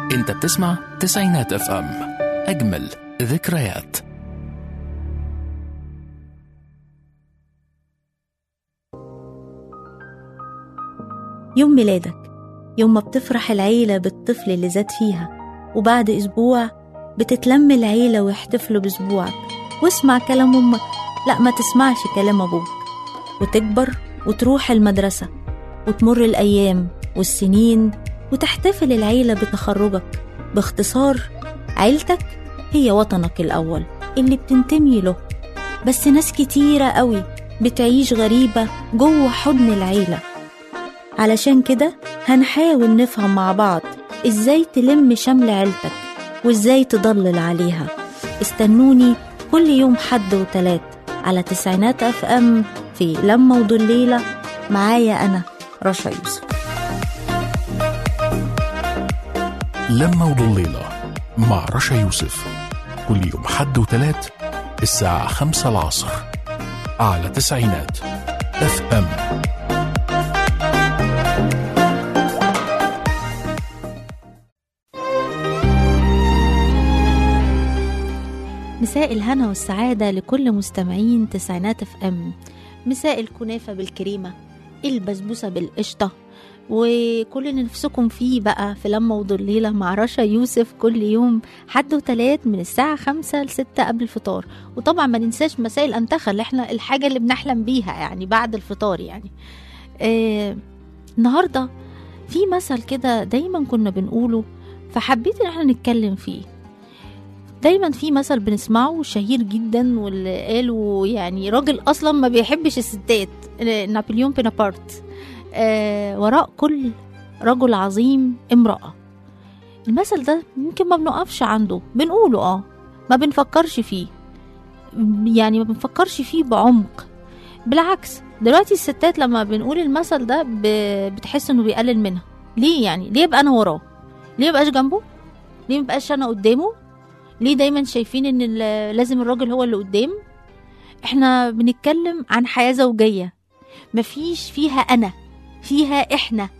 انت بتسمع تسعينات اف ام اجمل ذكريات يوم ميلادك يوم ما بتفرح العيلة بالطفل اللي زاد فيها وبعد أسبوع بتتلم العيلة ويحتفلوا بأسبوعك واسمع كلام أمك لا ما تسمعش كلام أبوك وتكبر وتروح المدرسة وتمر الأيام والسنين وتحتفل العيلة بتخرجك باختصار عيلتك هي وطنك الأول اللي بتنتمي له بس ناس كتيرة قوي بتعيش غريبة جوه حضن العيلة علشان كده هنحاول نفهم مع بعض ازاي تلم شمل عيلتك وازاي تضلل عليها استنوني كل يوم حد وتلات على تسعينات اف ام في لما وضليلة معايا انا رشا يوسف لما وضليلة مع رشا يوسف كل يوم حد وتلات الساعة خمسة العصر على تسعينات اف ام مساء الهنا والسعادة لكل مستمعين تسعينات اف ام مساء الكنافة بالكريمة البسبوسة بالقشطة وكل اللي نفسكم فيه بقى في لما وضليلة مع رشا يوسف كل يوم حد وتلات من الساعة خمسة لستة قبل الفطار وطبعا ما ننساش مساء الأنتخة اللي احنا الحاجة اللي بنحلم بيها يعني بعد الفطار يعني آه النهاردة في مثل كده دايما كنا بنقوله فحبيت ان احنا نتكلم فيه دايما في مثل بنسمعه شهير جدا واللي قاله يعني راجل اصلا ما بيحبش الستات نابليون بونابرت آه وراء كل رجل عظيم امرأة المثل ده يمكن ما بنقفش عنده بنقوله اه ما بنفكرش فيه يعني ما بنفكرش فيه بعمق بالعكس دلوقتي الستات لما بنقول المثل ده ب- بتحس انه بيقلل منها ليه يعني ليه ابقى انا وراه ليه مبقاش جنبه ليه مبقاش انا قدامه ليه دايما شايفين ان ال- لازم الراجل هو اللي قدام احنا بنتكلم عن حياة زوجية مفيش فيها انا فيها احنا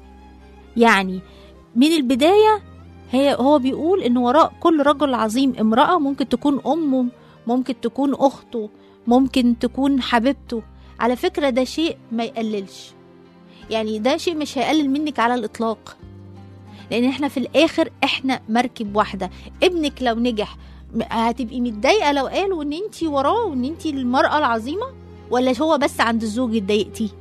يعني من البداية هي هو بيقول ان وراء كل رجل عظيم امرأة ممكن تكون امه ممكن تكون اخته ممكن تكون حبيبته على فكرة ده شيء ما يقللش يعني ده شيء مش هيقلل منك على الاطلاق لان احنا في الاخر احنا مركب واحده ابنك لو نجح م- هتبقي متضايقه لو قالوا ان انت وراه وان انت المراه العظيمه ولا هو بس عند الزوج اتضايقتي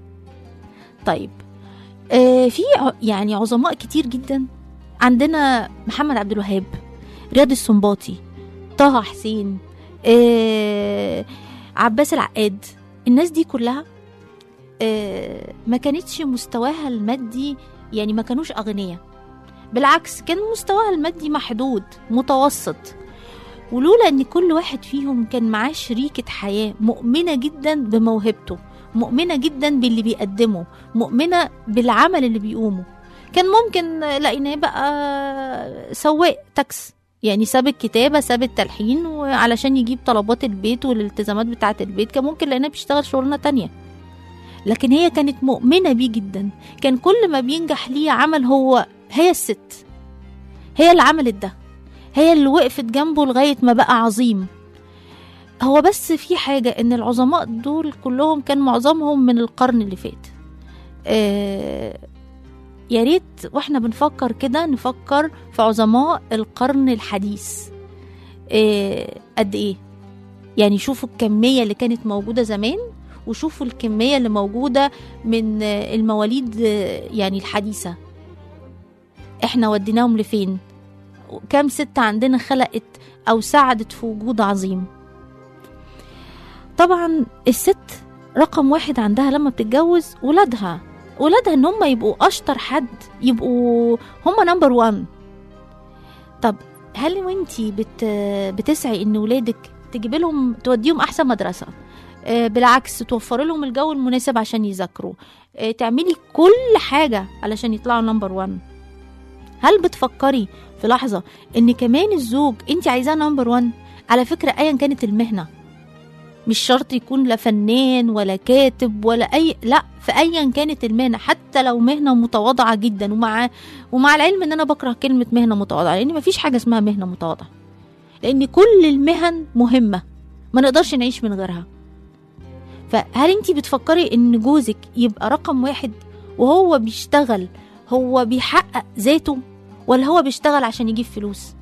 طيب آه في ع- يعني عظماء كتير جدا عندنا محمد عبد الوهاب رياض السنباطي طه حسين آه عباس العقاد الناس دي كلها آه ما كانتش مستواها المادي يعني ما كانوش اغنياء بالعكس كان مستواها المادي محدود متوسط ولولا ان كل واحد فيهم كان معاه شريكة حياة مؤمنة جدا بموهبته مؤمنة جدا باللي بيقدمه مؤمنة بالعمل اللي بيقومه كان ممكن لقيناه بقى سواق تاكس يعني ساب الكتابة ساب التلحين وعلشان يجيب طلبات البيت والالتزامات بتاعة البيت كان ممكن لقيناه بيشتغل شغلانة تانية لكن هي كانت مؤمنة بيه جدا كان كل ما بينجح ليه عمل هو هي الست هي اللي عملت ده هي اللي وقفت جنبه لغاية ما بقى عظيم هو بس في حاجة ان العظماء دول كلهم كان معظمهم من القرن اللي فات آه يا ريت واحنا بنفكر كده نفكر في عظماء القرن الحديث آه قد ايه يعني شوفوا الكمية اللي كانت موجودة زمان وشوفوا الكمية اللي موجودة من آه، المواليد آه، يعني الحديثة احنا وديناهم لفين كام ست عندنا خلقت او ساعدت في وجود عظيم طبعا الست رقم واحد عندها لما بتتجوز ولادها ولادها ان هم يبقوا اشطر حد يبقوا هم نمبر وان طب هل وانتي بت بتسعي ان ولادك تجيب لهم توديهم احسن مدرسه آه، بالعكس توفر لهم الجو المناسب عشان يذاكروا آه، تعملي كل حاجه علشان يطلعوا نمبر وان هل بتفكري في لحظه ان كمان الزوج انت عايزاه نمبر 1 على فكره ايا كانت المهنه مش شرط يكون لا فنان ولا كاتب ولا اي لا في ايا كانت المهنه حتى لو مهنه متواضعه جدا ومع ومع العلم ان انا بكره كلمه مهنه متواضعه لان مفيش حاجه اسمها مهنه متواضعه لان كل المهن مهمه ما نقدرش نعيش من غيرها فهل انت بتفكري ان جوزك يبقى رقم واحد وهو بيشتغل هو بيحقق ذاته ولا هو بيشتغل عشان يجيب فلوس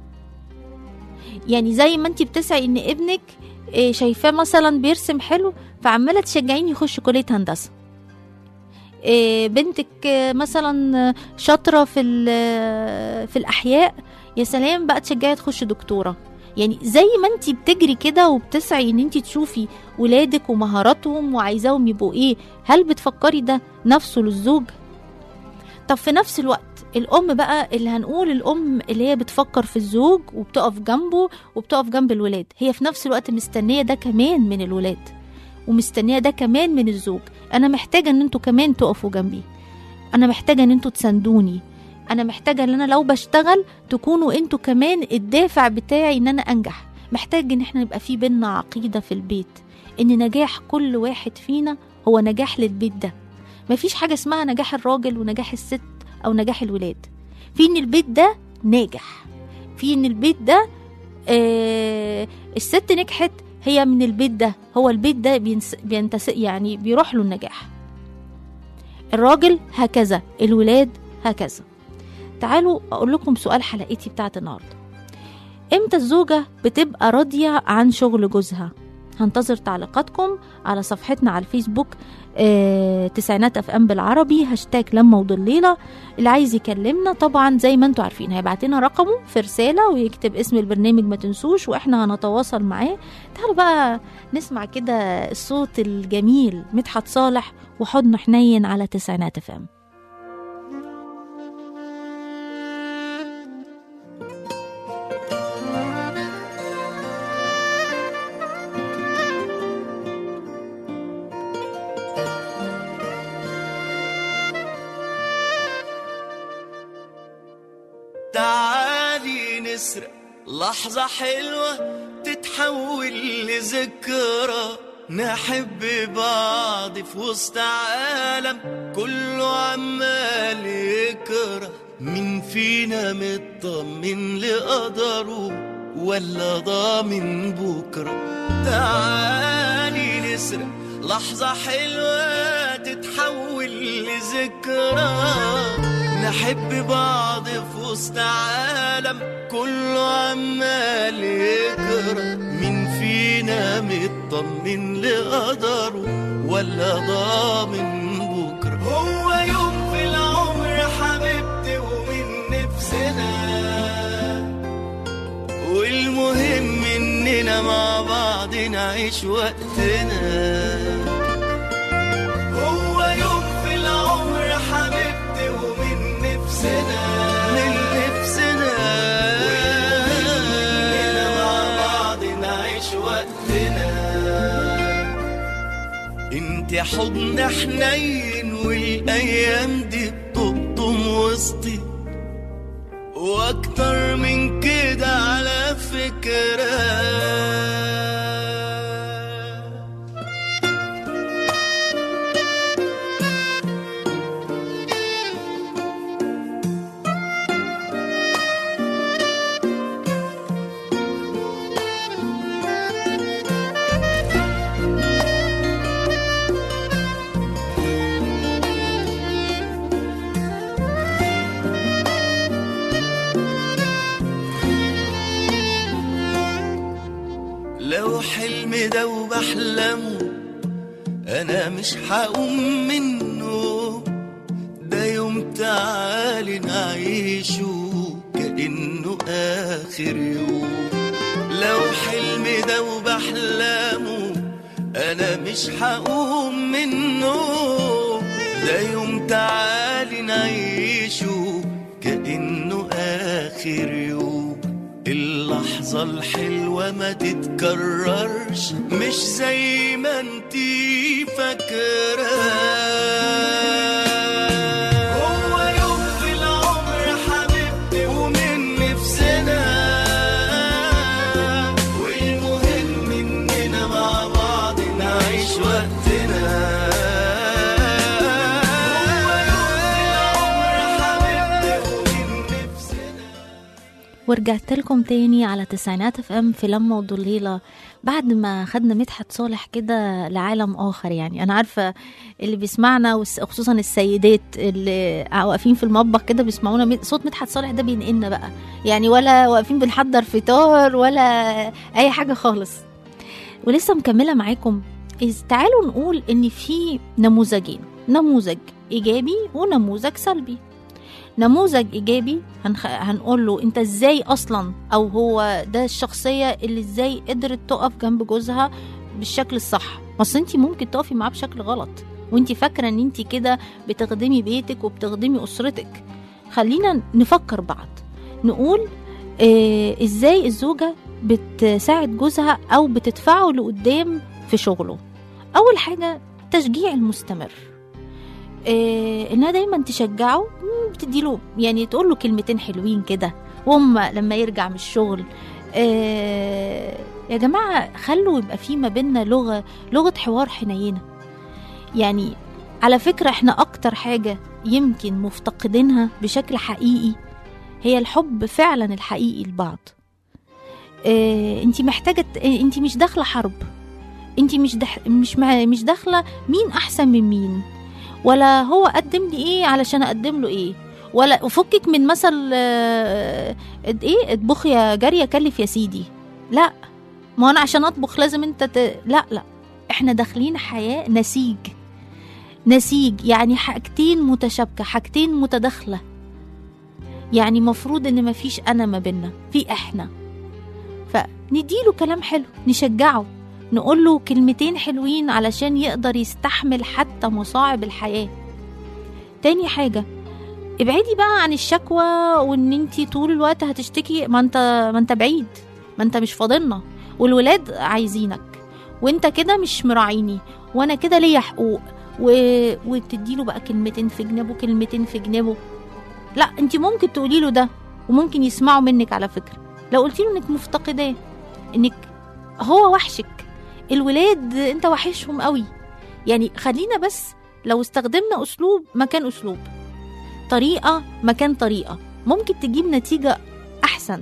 يعني زي ما انت بتسعي ان ابنك إيه، شايفاه مثلا بيرسم حلو فعماله تشجعيني يخش كليه هندسه إيه، بنتك آه، مثلا آه، شاطره في ال- في الاحياء يا سلام بقى تشجعي تخش دكتوره يعني زي ما انت بتجري كده وبتسعي ان انت تشوفي ولادك ومهاراتهم وعايزاهم يبقوا ايه هل بتفكري ده نفسه للزوج طب في نفس الوقت الام بقى اللي هنقول الام اللي هي بتفكر في الزوج وبتقف جنبه وبتقف جنب الولاد هي في نفس الوقت مستنيه ده كمان من الولاد ومستنيه ده كمان من الزوج انا محتاجه ان انتوا كمان تقفوا جنبي انا محتاجه ان انتوا تساندوني انا محتاجه ان انا لو بشتغل تكونوا انتوا كمان الدافع بتاعي ان انا انجح محتاج ان احنا يبقى في بينا عقيده في البيت ان نجاح كل واحد فينا هو نجاح للبيت ده مفيش حاجه اسمها نجاح الراجل ونجاح الست او نجاح الولاد في ان البيت ده ناجح في ان البيت ده آه الست نجحت هي من البيت ده هو البيت ده بينس بينتس يعني بيروح له النجاح الراجل هكذا الولاد هكذا تعالوا اقول لكم سؤال حلقتي بتاعت النهارده امتى الزوجه بتبقى راضيه عن شغل جوزها هنتظر تعليقاتكم على صفحتنا على الفيسبوك آه تسعينات اف ام بالعربي هاشتاج لما وضليله اللي عايز يكلمنا طبعا زي ما انتم عارفين هيبعت لنا رقمه في رساله ويكتب اسم البرنامج ما تنسوش واحنا هنتواصل معاه تعالوا بقى نسمع كده الصوت الجميل مدحت صالح وحضن حنين على تسعينات اف ام تعالي نسرق لحظة حلوة تتحول لذكرى نحب بعض في وسط عالم كله عمال يكره مين فينا مطمن لقدره ولا ضامن بكرة تعالي نسرق لحظة حلوة تتحول لذكرى نحب بعض في وسط عالم كله عمال يكره مين فينا مطمن لقدره ولا ضامن بكره هو يوم في العمر حبيبتي ومن نفسنا والمهم اننا مع بعض نعيش وقتنا هو يوم في العمر حبيبتي ومن نفسنا من نفسنا والمهم مع بعض نعيش وقتنا انت حضن حنين والايام دي بتقطم وسطي واكتر من كده على فكره لو حلم ده وبحلمه انا مش هقوم منه ده يوم تعالي نعيشه كأنه آخر يوم لو حلم ده وبحلمه أنا مش هقوم منه ده يوم تعالي نعيشه كأنه آخر يوم اللحظة الحلوة ما تتكررش مش زي ما انتي فاكرة هو يوم في العمر حبيبتي ومن نفسنا والمهم اننا مع بعض ورجعت لكم تاني على تسعينات اف ام في لما وضليلة بعد ما خدنا مدحت صالح كده لعالم اخر يعني انا عارفه اللي بيسمعنا وس- وخصوصا السيدات اللي واقفين في المطبخ كده بيسمعونا مد- صوت مدحت صالح ده بينقلنا بقى يعني ولا واقفين بنحضر فطار ولا اي حاجه خالص ولسه مكمله معاكم إز تعالوا نقول ان في نموذجين نموذج ايجابي ونموذج سلبي نموذج ايجابي هنخ... هنقول له انت ازاي اصلا او هو ده الشخصيه اللي ازاي قدرت تقف جنب جوزها بالشكل الصح اصل انت ممكن تقفي معاه بشكل غلط وانت فاكره ان انت كده بتخدمي بيتك وبتخدمي اسرتك خلينا نفكر بعض نقول آه ازاي الزوجه بتساعد جوزها او بتدفعه لقدام في شغله اول حاجه تشجيع المستمر آه انها دايما تشجعه مم، بتديله يعني تقول له كلمتين حلوين كده وهم لما يرجع من الشغل آه يا جماعه خلوا يبقى في ما بيننا لغه لغه حوار حنينه يعني على فكره احنا اكتر حاجه يمكن مفتقدينها بشكل حقيقي هي الحب فعلا الحقيقي لبعض آه انت محتاجه ت- آه، انت مش داخله حرب انت مش دح مش مع مش داخله مين احسن من مين ولا هو قدم لي ايه علشان اقدم له ايه ولا وفكك من مثل آه، اد- ايه اطبخ يا جاريه كلف يا سيدي لا ما انا عشان اطبخ لازم انت ت... لا لا احنا داخلين حياه نسيج نسيج يعني حاجتين متشابكه حاجتين متداخله يعني مفروض ان مفيش انا ما بينا في احنا فنديله كلام حلو نشجعه نقول له كلمتين حلوين علشان يقدر يستحمل حتى مصاعب الحياة تاني حاجة ابعدي بقى عن الشكوى وان انتي طول الوقت هتشتكي ما انت ما انت بعيد ما انت مش فاضلنا والولاد عايزينك وانت كده مش مراعيني وانا كده ليا حقوق و... وتديله بقى كلمتين في جنبه كلمتين في جنبه لا انت ممكن تقولي له ده وممكن يسمعوا منك على فكرة لو قلتي له انك مفتقداه انك هو وحشك الولاد انت وحشهم قوي يعني خلينا بس لو استخدمنا اسلوب مكان اسلوب طريقه مكان طريقه ممكن تجيب نتيجه احسن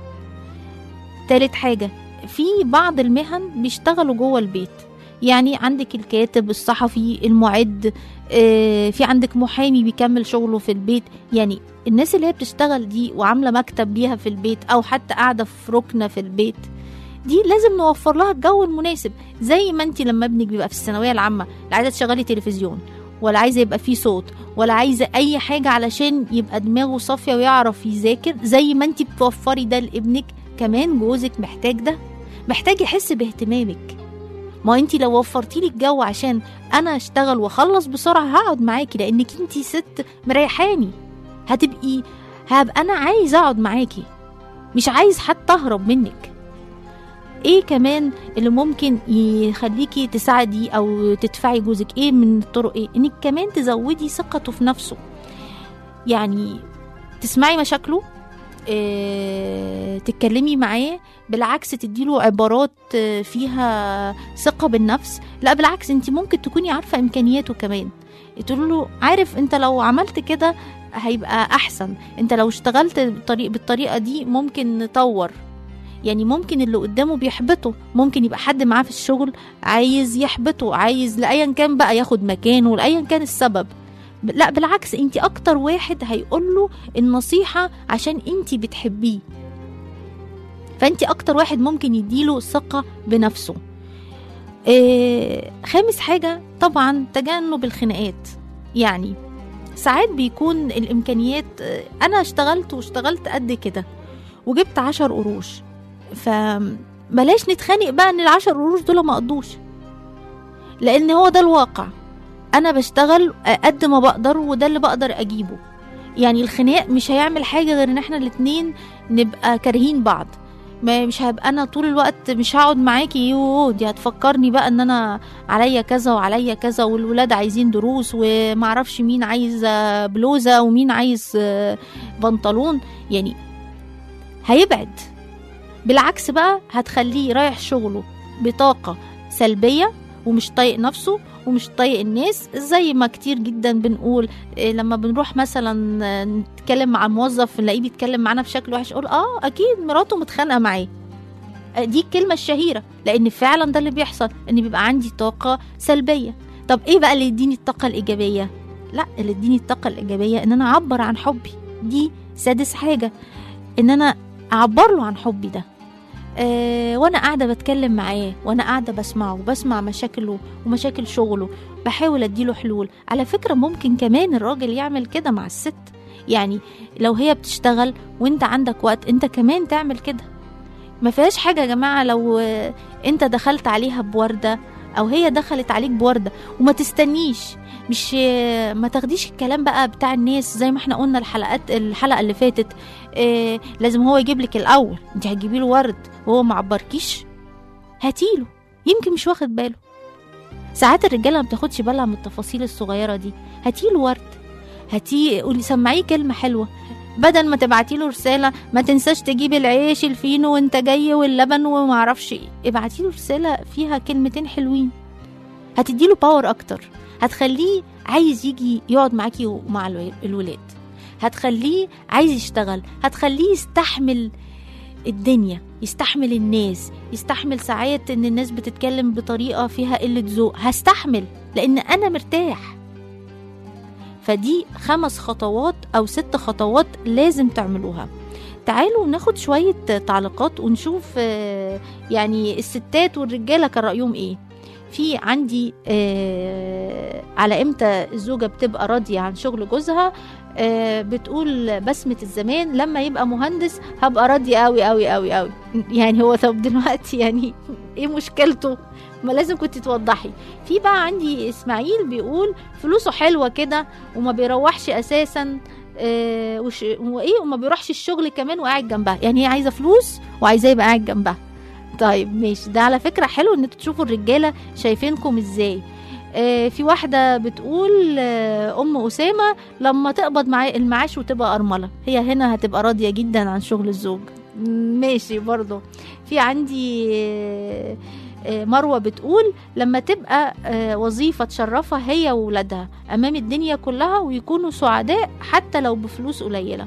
تالت حاجه في بعض المهن بيشتغلوا جوه البيت يعني عندك الكاتب الصحفي المعد آه، في عندك محامي بيكمل شغله في البيت يعني الناس اللي هي بتشتغل دي وعامله مكتب ليها في البيت او حتى قاعده في ركنه في البيت دي لازم نوفر لها الجو المناسب زي ما انت لما ابنك بيبقى في الثانويه العامه لا عايزه تشغلي تلفزيون ولا عايزه يبقى فيه صوت ولا عايزه اي حاجه علشان يبقى دماغه صافيه ويعرف يذاكر زي ما انت بتوفري ده لابنك كمان جوزك محتاج ده محتاج يحس باهتمامك ما انت لو وفرتي لي الجو عشان انا اشتغل واخلص بسرعه هقعد معاكي لانك انت ست مريحاني هتبقي هبقى انا عايز اقعد معاكي مش عايز حتى اهرب منك ايه كمان اللي ممكن يخليكي تساعدي او تدفعي جوزك ايه من الطرق ايه انك كمان تزودي ثقته في نفسه يعني تسمعي مشاكله إيه تتكلمي معاه بالعكس تديله عبارات آه، فيها ثقة بالنفس لا بالعكس انت ممكن تكوني عارفة امكانياته كمان تقول له عارف انت لو عملت كده هيبقى احسن انت لو اشتغلت بالطريق بالطريقة دي ممكن نطور يعني ممكن اللي قدامه بيحبطه ممكن يبقى حد معاه في الشغل عايز يحبطه عايز لايا كان بقى ياخد مكانه لايا كان السبب ب- لا بالعكس انت اكتر واحد هيقول له النصيحة عشان انت بتحبيه فانت اكتر واحد ممكن يديله ثقة بنفسه إيه خامس حاجة طبعا تجنب الخناقات يعني ساعات بيكون الامكانيات آه، انا اشتغلت واشتغلت قد كده وجبت عشر قروش فبلاش نتخانق بقى ان العشر قروش دول ما قضوش لان هو ده الواقع انا بشتغل قد ما بقدر وده اللي بقدر اجيبه يعني الخناق مش هيعمل حاجه غير ان احنا الاتنين نبقى كارهين بعض ما مش هبقى انا طول الوقت مش هقعد معاكي يوه دي هتفكرني بقى ان انا عليا كذا وعليا كذا والولاد عايزين دروس ومعرفش مين عايز بلوزه ومين عايز آه، بنطلون يعني هيبعد بالعكس بقى هتخليه رايح شغله بطاقة سلبية ومش طايق نفسه ومش طايق الناس زي ما كتير جدا بنقول إيه لما بنروح مثلا آه، نتكلم مع الموظف نلاقيه بيتكلم معانا بشكل وحش اقول اه اكيد مراته متخانقه معاه آه، دي الكلمه الشهيره لان فعلا ده اللي بيحصل ان بيبقى عندي طاقه سلبيه طب ايه بقى اللي يديني الطاقه الايجابيه لا اللي يديني الطاقه الايجابيه ان انا اعبر عن حبي دي سادس حاجه ان انا اعبر له عن حبي ده أه وانا قاعده بتكلم معاه وانا قاعده بسمعه بسمع مشاكله ومشاكل شغله بحاول اديله حلول على فكره ممكن كمان الراجل يعمل كده مع الست يعني لو هي بتشتغل وانت عندك وقت انت كمان تعمل كده ما فيهاش حاجه يا جماعه لو آه، انت دخلت عليها بورده او هي دخلت عليك بورده وما تستنيش مش آه، ما تاخديش الكلام بقى بتاع الناس زي ما احنا قلنا الحلقات الحلقه اللي فاتت اه لازم هو يجيب لك الاول انت هتجيبي له ورد وهو ما عبركيش هاتيله يمكن مش واخد باله ساعات الرجاله ما بتاخدش بالها من التفاصيل الصغيره دي هاتيله ورد هاتيه قولي سمعيه كلمه حلوه بدل ما تبعتي له رساله ما تنساش تجيب العيش الفينو وانت جاي واللبن وما اعرفش ايه ابعتي له رساله فيها كلمتين حلوين هتدي له باور اكتر هتخليه عايز يجي يقعد معاكي ومع الو- الولاد هتخليه عايز يشتغل هتخليه يستحمل الدنيا يستحمل الناس يستحمل ساعات ان الناس بتتكلم بطريقه فيها قله ذوق هستحمل لان انا مرتاح فدي خمس خطوات او ست خطوات لازم تعملوها تعالوا ناخد شوية تعليقات ونشوف آه، يعني الستات والرجالة كان رأيهم ايه في عندي آه، على امتى الزوجة بتبقى راضية عن شغل جوزها آه، بتقول بسمة الزمان لما يبقى مهندس هبقى راضية قوي قوي قوي قوي يعني هو طب دلوقتي يعني ايه مشكلته ما لازم كنت توضحي في بقى عندي اسماعيل بيقول فلوسه حلوة كده وما بيروحش اساسا آه، وش وايه وما بيروحش الشغل كمان وقاعد جنبها يعني هي عايزه فلوس وعايزاه يبقى قاعد جنبها طيب ماشي ده على فكره حلو ان انتوا تشوفوا الرجاله شايفينكم ازاي آه، في واحده بتقول آه، ام اسامه لما تقبض مع المعاش وتبقى ارمله هي هنا هتبقى راضيه جدا عن شغل الزوج ماشي برضو في عندي آه، آه، مروه بتقول لما تبقى آه، وظيفه تشرفها هي وولادها امام الدنيا كلها ويكونوا سعداء حتى لو بفلوس قليله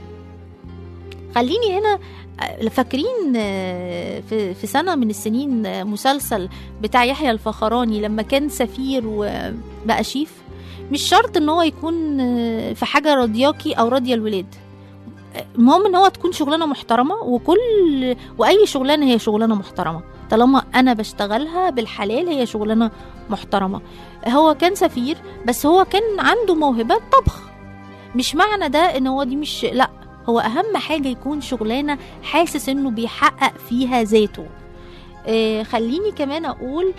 خليني هنا آه، فاكرين آه، في في سنه من السنين آه، مسلسل بتاع يحيى الفخراني لما كان سفير وبقى شيف مش شرط ان هو يكون آه، في حاجه راضياكي او راضيه الولاد آه، المهم ان هو تكون شغلانه محترمه وكل واي شغلانه هي شغلانه محترمه طالما انا بشتغلها بالحلال هي شغلانه محترمه هو كان سفير بس هو كان عنده موهبه طبخ مش معنى ده ان هو دي مش لا هو اهم حاجه يكون شغلانه حاسس انه بيحقق فيها ذاته آه خليني كمان اقول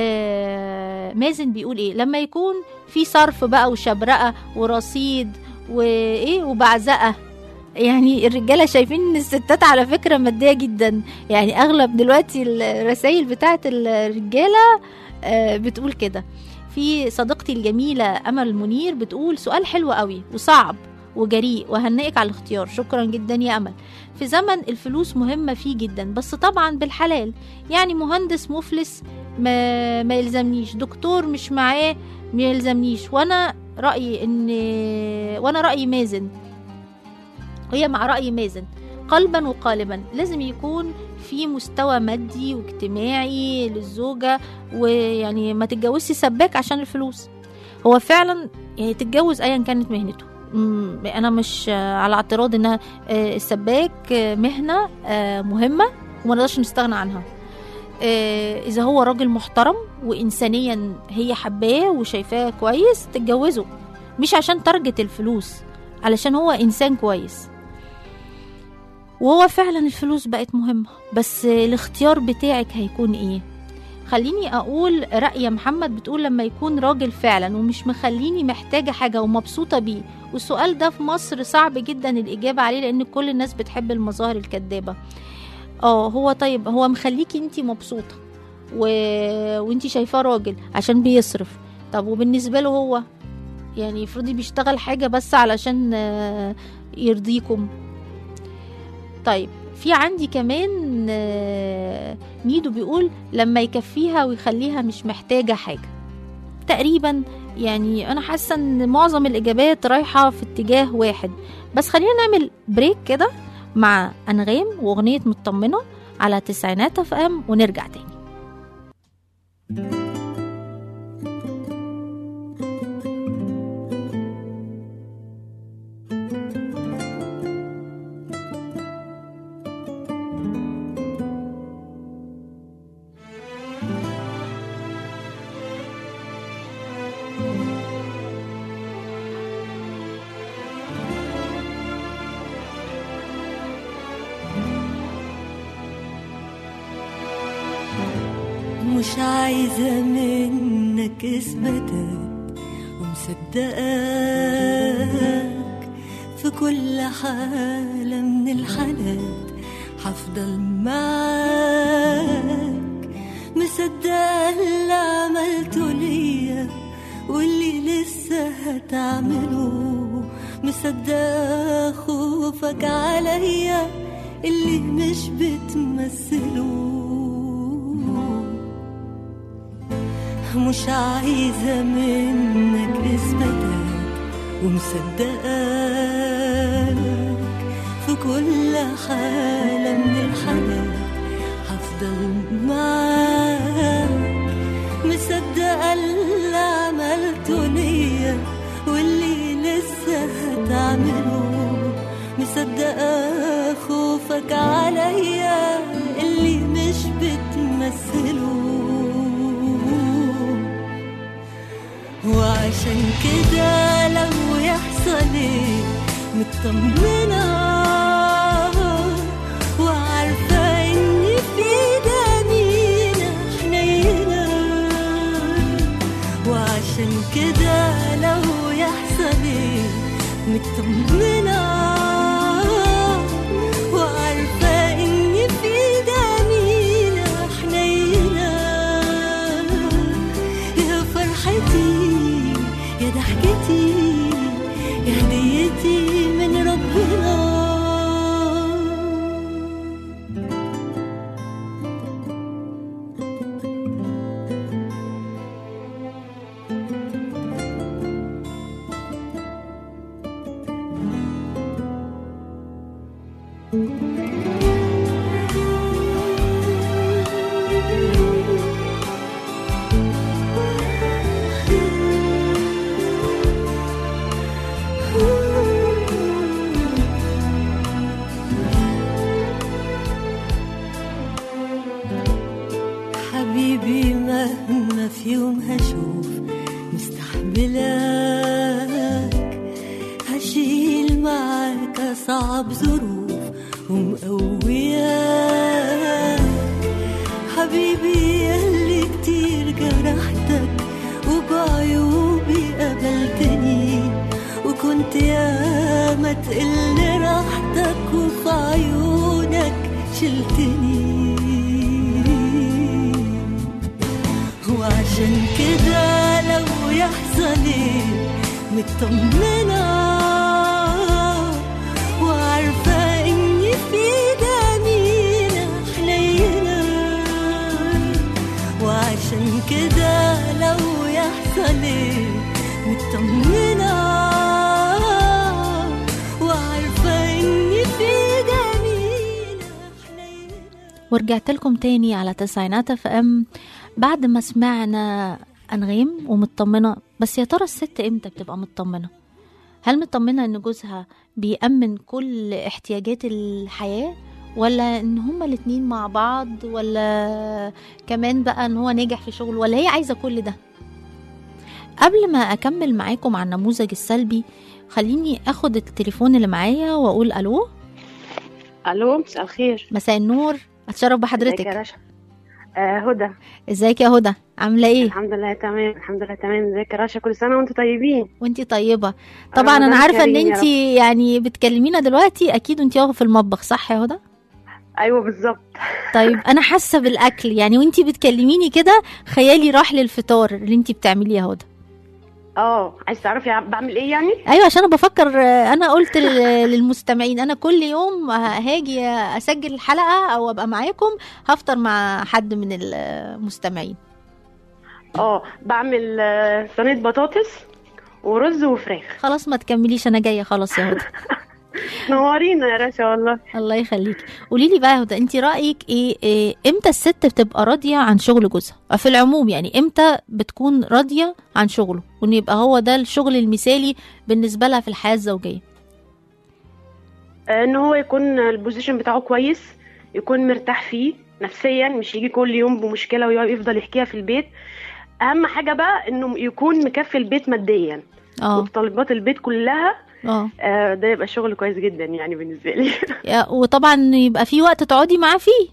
آه مازن بيقول ايه لما يكون في صرف بقى وشبرقه ورصيد وايه وبعزقه يعني الرجاله شايفين ان الستات على فكره ماديه جدا يعني اغلب دلوقتي الرسائل بتاعت الرجاله آه بتقول كده في صديقتي الجميله امل منير بتقول سؤال حلو قوي وصعب وجريء وهنئك على الاختيار شكرا جدا يا امل في زمن الفلوس مهمه فيه جدا بس طبعا بالحلال يعني مهندس مفلس ما, ما يلزمنيش دكتور مش معاه ما يلزمنيش وانا رايي ان وانا رايي مازن هي مع راي مازن قلبا وقالبا لازم يكون في مستوى مادي واجتماعي للزوجة ويعني ما تتجوزش سباك عشان الفلوس هو فعلا يعني تتجوز ايا كانت مهنته مم، انا مش آه، على اعتراض ان آه، السباك آه، مهنه آه، مهمه وما نقدرش نستغنى عنها آه، اذا هو راجل محترم وانسانيا هي حباه وشايفاه كويس تتجوزه مش عشان تارجت الفلوس علشان هو انسان كويس وهو فعلا الفلوس بقت مهمة بس الاختيار بتاعك هيكون ايه خليني اقول رأي محمد بتقول لما يكون راجل فعلا ومش مخليني محتاجة حاجة ومبسوطة بيه والسؤال ده في مصر صعب جدا الإجابة عليه لأن كل الناس بتحب المظاهر الكدابة اه هو طيب هو مخليكي انتي مبسوطة و... وانتي شايفاه راجل عشان بيصرف طب وبالنسبة له هو يعني افرضي بيشتغل حاجة بس علشان آه، يرضيكم طيب في عندي كمان آه، ميدو بيقول لما يكفيها ويخليها مش محتاجة حاجة تقريبا يعني انا حاسه ان معظم الاجابات رايحه في اتجاه واحد بس خلينا نعمل بريك كده مع انغام واغنيه مطمنه على تسعينات اف ام ونرجع تاني مش عايزة منك اثباتات ومصدقاك في كل حالة من الحالات هفضل معاك مصدقة اللي عملته ليا واللي لسه هتعمله مصدقة خوفك عليا اللي مش بتمثله مش عايزة منك إثباتات ومصدقاك في كل حالة من الحالات هفضل معاك مصدقة اللي عملته ليا واللي لسه هتعمله مصدقة خوفك عليا اللي مش بتمثله وعشان كده لو يحصل ايه مطمنة وعارفة ان في دنينا حنينة وعشان كده لو يحصل ايه مطمنة وعارفة ان في دنينا حنينة يا فرحتي يا ضحكتي يا هديتي من ربنا حبيبي مهما في يوم هشوف مستحملك هشيل معاك أصعب ظروف ومقوياك حبيبي ياللي كتير جرحتك وبعيوبي قبلتني وكنت ياما تقلني راحتك وفي عيونك شلتني وعشان كده لو يحصل ايه مطمنة وعارفة ان في جميلة حنينة وعشان كده لو يحصل ايه مطمنة وعارفة ان في جميلة حنينة ورجعت لكم تاني على تسعينات اف ام بعد ما سمعنا انغام ومطمنه بس يا ترى الست امتى بتبقى مطمنه هل مطمنه ان جوزها بيأمن كل احتياجات الحياه ولا ان هما الاتنين مع بعض ولا كمان بقى ان هو ناجح في شغله ولا هي عايزه كل ده قبل ما اكمل معاكم عن النموذج السلبي خليني اخد التليفون اللي معايا واقول الو الو مساء الخير مساء النور اتشرف ازيك يا بحضرتك رشا آه هدى ازيك يا هدى عامله ايه الحمد لله تمام الحمد لله تمام ازيك يا رشا كل سنه وانتم طيبين وانتي طيبه طبعا انا رمضان عارفه ان كريم يا انتي يعني بتكلمينا دلوقتي اكيد وانتي واقفه في المطبخ صح يا هدى ايوه بالظبط طيب انا حاسه بالاكل يعني وانتي بتكلميني كده خيالي راح للفطار اللي انتي بتعمليه يا هدى اه عايز تعرفي ع- بعمل ايه يعني ايوه عشان انا بفكر آه، انا قلت لل- للمستمعين انا كل يوم هاجي اسجل الحلقه او ابقى معاكم هفطر مع حد من المستمعين اه بعمل آه، صينيه بطاطس ورز وفراخ خلاص ما تكمليش انا جايه خلاص يا هدى نورينا يا رشا والله الله يخليك قولي لي بقى يا هدى انت رايك ايه, إيه امتى الست بتبقى راضيه عن شغل جوزها في العموم يعني امتى بتكون راضيه عن شغله وان يبقى هو ده الشغل المثالي بالنسبه لها في الحياه الزوجيه آه، ان هو يكون البوزيشن بتاعه كويس يكون مرتاح فيه نفسيا مش يجي كل يوم بمشكله ويفضل يحكيها في البيت اهم حاجه بقى انه يكون مكفي البيت ماديا اه متطلبات البيت كلها اه آه، ده يبقى شغل كويس جدا يعني بالنسبه لي يا- وطبعا يبقى في وقت تقعدي معاه فيه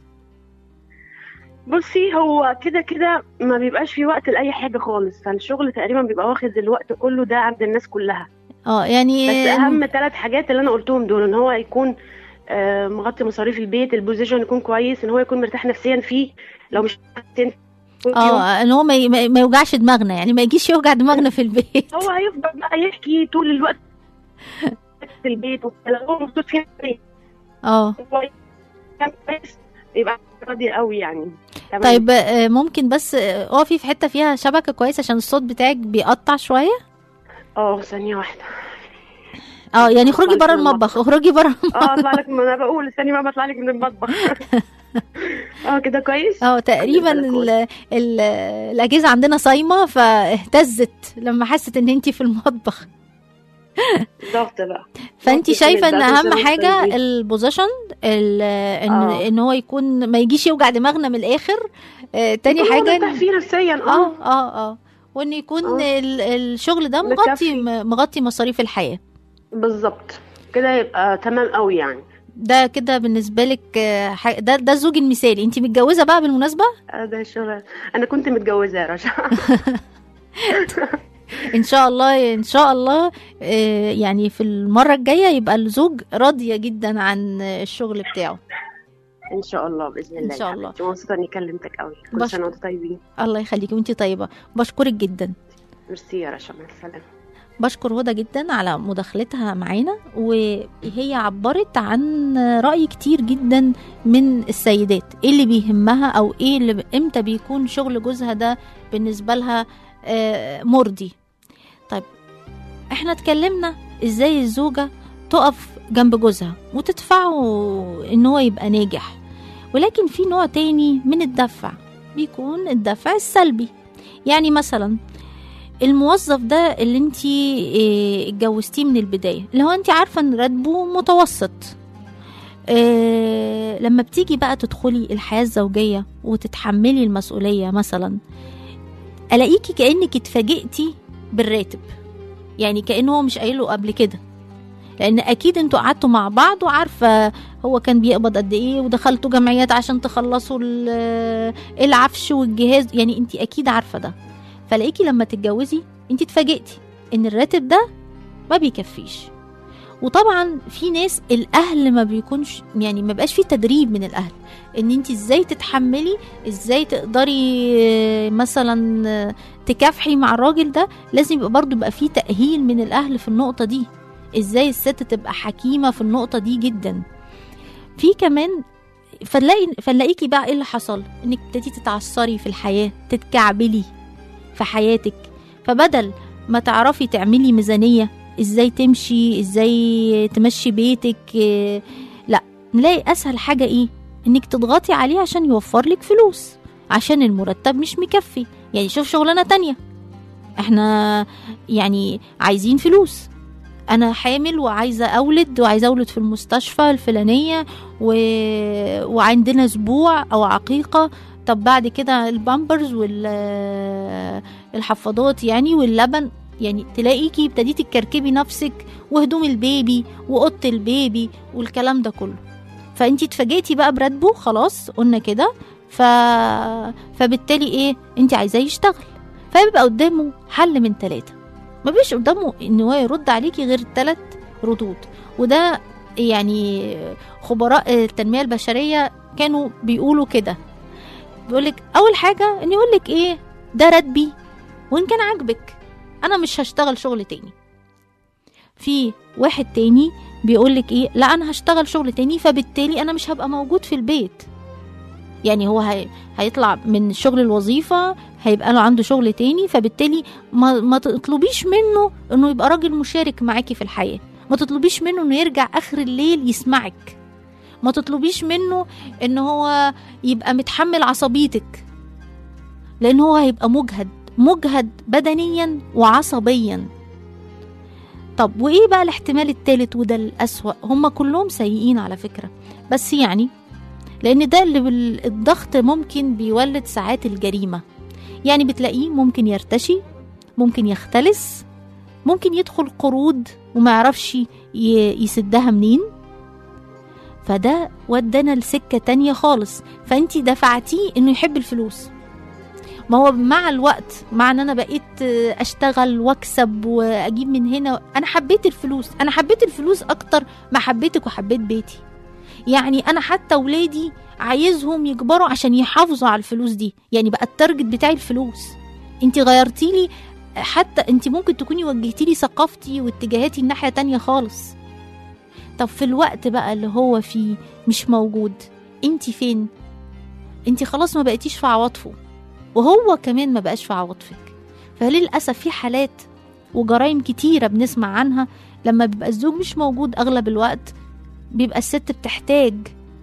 بصي هو كده كده ما بيبقاش في وقت لاي حاجه خالص فالشغل تقريبا بيبقى واخد الوقت كله ده عند الناس كلها اه يعني بس اهم ثلاث حاجات اللي انا قلتهم دول ان هو يكون آه، مغطي مصاريف البيت البوزيشن يكون كويس ان هو يكون مرتاح نفسيا فيه لو مش مرتاح كل يوم اه ان هو ما, ي- ما ما يوجعش دماغنا يعني ما يجيش يوجع دماغنا في البيت هو هيفضل بقى يحكي طول الوقت في البيت لو هو مبسوط فيها اه كويس يبقى راضي قوي يعني تمام. طيب آه، ممكن بس آه، اقفي في حته فيها شبكه كويسه عشان الصوت بتاعك بيقطع شويه اه ثانيه واحده اه يعني اخرجي أطلع بره لك من المطبخ اخرجي بره اه اطلع لك ما انا بقول ثانيه بقى بطلع لك من المطبخ اه كده كويس اه تقريبا بالك ال ال الاجهزه عندنا صايمه فاهتزت لما حست ان انت في المطبخ بالظبط بقى فانت ممكن شايفه ان تبقى اهم بوزيشن حاجه مختلفين. البوزيشن ال- ان آه. ان هو يكون ما يجيش يوجع دماغنا من الاخر آه تاني يكون هو حاجه مرتاح فيه نفسيا اه اه اه اه وان يكون آه. ال- الشغل ده مغطي مكفي. مغطي مصاريف الحياه بالظبط كده يبقى تمام قوي يعني ده كده بالنسبه لك آه، ح- ده ده الزوج المثالي انت متجوزه بقى بالمناسبه آه، ده الشغل انا كنت متجوزه يا رشا ان شاء الله ان شاء الله آه، يعني في المره الجايه يبقى الزوج راضيه جدا عن الشغل بتاعه ان شاء الله باذن الله إن شاء يا الله. حبيبتي. مبسوطه اني كلمتك قوي كل بشكر. سنه وانتم طيبين الله يخليكي وانت طيبه بشكرك جدا ميرسي يا رشا مع السلامه بشكر هدى جدا على مداخلتها معانا وهي عبرت عن رأي كتير جدا من السيدات ايه اللي بيهمها او ايه اللي امتى بيكون شغل جوزها ده بالنسبة لها آه، مرضي طيب احنا اتكلمنا ازاي الزوجة تقف جنب جوزها وتدفعه ان هو يبقى ناجح ولكن في نوع تاني من الدفع بيكون الدفع السلبي يعني مثلا الموظف ده اللي انت اتجوزتيه من البدايه اللي هو انت عارفه ان راتبه متوسط آه، لما بتيجي بقى تدخلي الحياه الزوجيه وتتحملي المسؤوليه مثلا الاقيكي كانك اتفاجئتي بالراتب يعني كانه هو مش قايله قبل كده لان اكيد انتوا قعدتوا مع بعض وعارفه هو كان بيقبض قد ايه ودخلتوا جمعيات عشان تخلصوا ال- العفش والجهاز يعني انت اكيد عارفه ده فلاقيكي لما تتجوزي انت اتفاجئتي ان الراتب ده ما بيكفيش وطبعا في ناس الاهل ما بيكونش يعني ما بقاش في تدريب من الاهل ان انت ازاي تتحملي ازاي تقدري آه، مثلا آه، تكافحي مع الراجل ده لازم يبقى برضو يبقى في تأهيل من الاهل في النقطة دي ازاي الست تبقى حكيمة في النقطة دي جدا في كمان فنلاقي فنلاقيكي بقى ايه اللي حصل انك ابتديتي تتعثري في الحياة تتكعبلي في حياتك فبدل ما تعرفي تعملي ميزانية ازاي تمشي ازاي تمشي بيتك إيه، لا نلاقي اسهل حاجة ايه انك تضغطي عليه عشان يوفر لك فلوس عشان المرتب مش مكفي يعني شوف شغلانة تانية احنا يعني عايزين فلوس انا حامل وعايزه اولد وعايزه اولد في المستشفى الفلانيه و... وعندنا اسبوع او عقيقه طب بعد كده البامبرز والحفاضات يعني واللبن يعني تلاقيكي ابتديتي تكركبي نفسك وهدوم البيبي وقط البيبي والكلام ده كله فانتي اتفاجئتي بقى براتبه خلاص قلنا كده ف... فبالتالي ايه انت عايزاه يشتغل فيبقى قدامه حل من ثلاثة ما بيش قدامه ان هو يرد عليكي غير ثلاث ردود وده يعني خبراء التنمية البشرية كانوا بيقولوا كده بيقولك اول حاجة ان يقولك ايه ده راتبي وان كان عاجبك انا مش هشتغل شغل تاني في واحد تاني بيقولك ايه لا انا هشتغل شغل تاني فبالتالي انا مش هبقى موجود في البيت يعني هو هي... هيطلع من شغل الوظيفة هيبقى له عنده شغل تاني فبالتالي ما, ما تطلبيش منه انه يبقى راجل مشارك معاكي في الحياه ما تطلبيش منه انه يرجع اخر الليل يسمعك ما تطلبيش منه ان هو يبقى متحمل عصبيتك لان هو هيبقى مجهد مجهد بدنيا وعصبيا طب وايه بقى الاحتمال التالت وده الاسوأ هم كلهم سيئين على فكرة بس يعني لان ده اللي بال- الضغط ممكن بيولد ساعات الجريمة يعني بتلاقيه ممكن يرتشي ممكن يختلس ممكن يدخل قروض وما يعرفش ي- يسدها منين فده ودنا لسكة تانية خالص فانتي دفعتيه انه يحب الفلوس ما هو مع الوقت مع ان انا بقيت اشتغل واكسب واجيب من هنا انا حبيت الفلوس انا حبيت الفلوس اكتر ما حبيتك وحبيت بيتي يعني انا حتى ولادي عايزهم يكبروا عشان يحافظوا على الفلوس دي يعني بقى التارجت بتاعي الفلوس انت غيرتي لي حتى انت ممكن تكوني وجهتي لي ثقافتي واتجاهاتي الناحيه تانية خالص طب في الوقت بقى اللي هو فيه مش موجود انت فين انت خلاص ما بقيتيش في عواطفه وهو كمان ما بقاش في عواطفك فللأسف في حالات وجرائم كتيرة بنسمع عنها لما بيبقى الزوج مش موجود أغلب الوقت بيبقى الست بتحتاج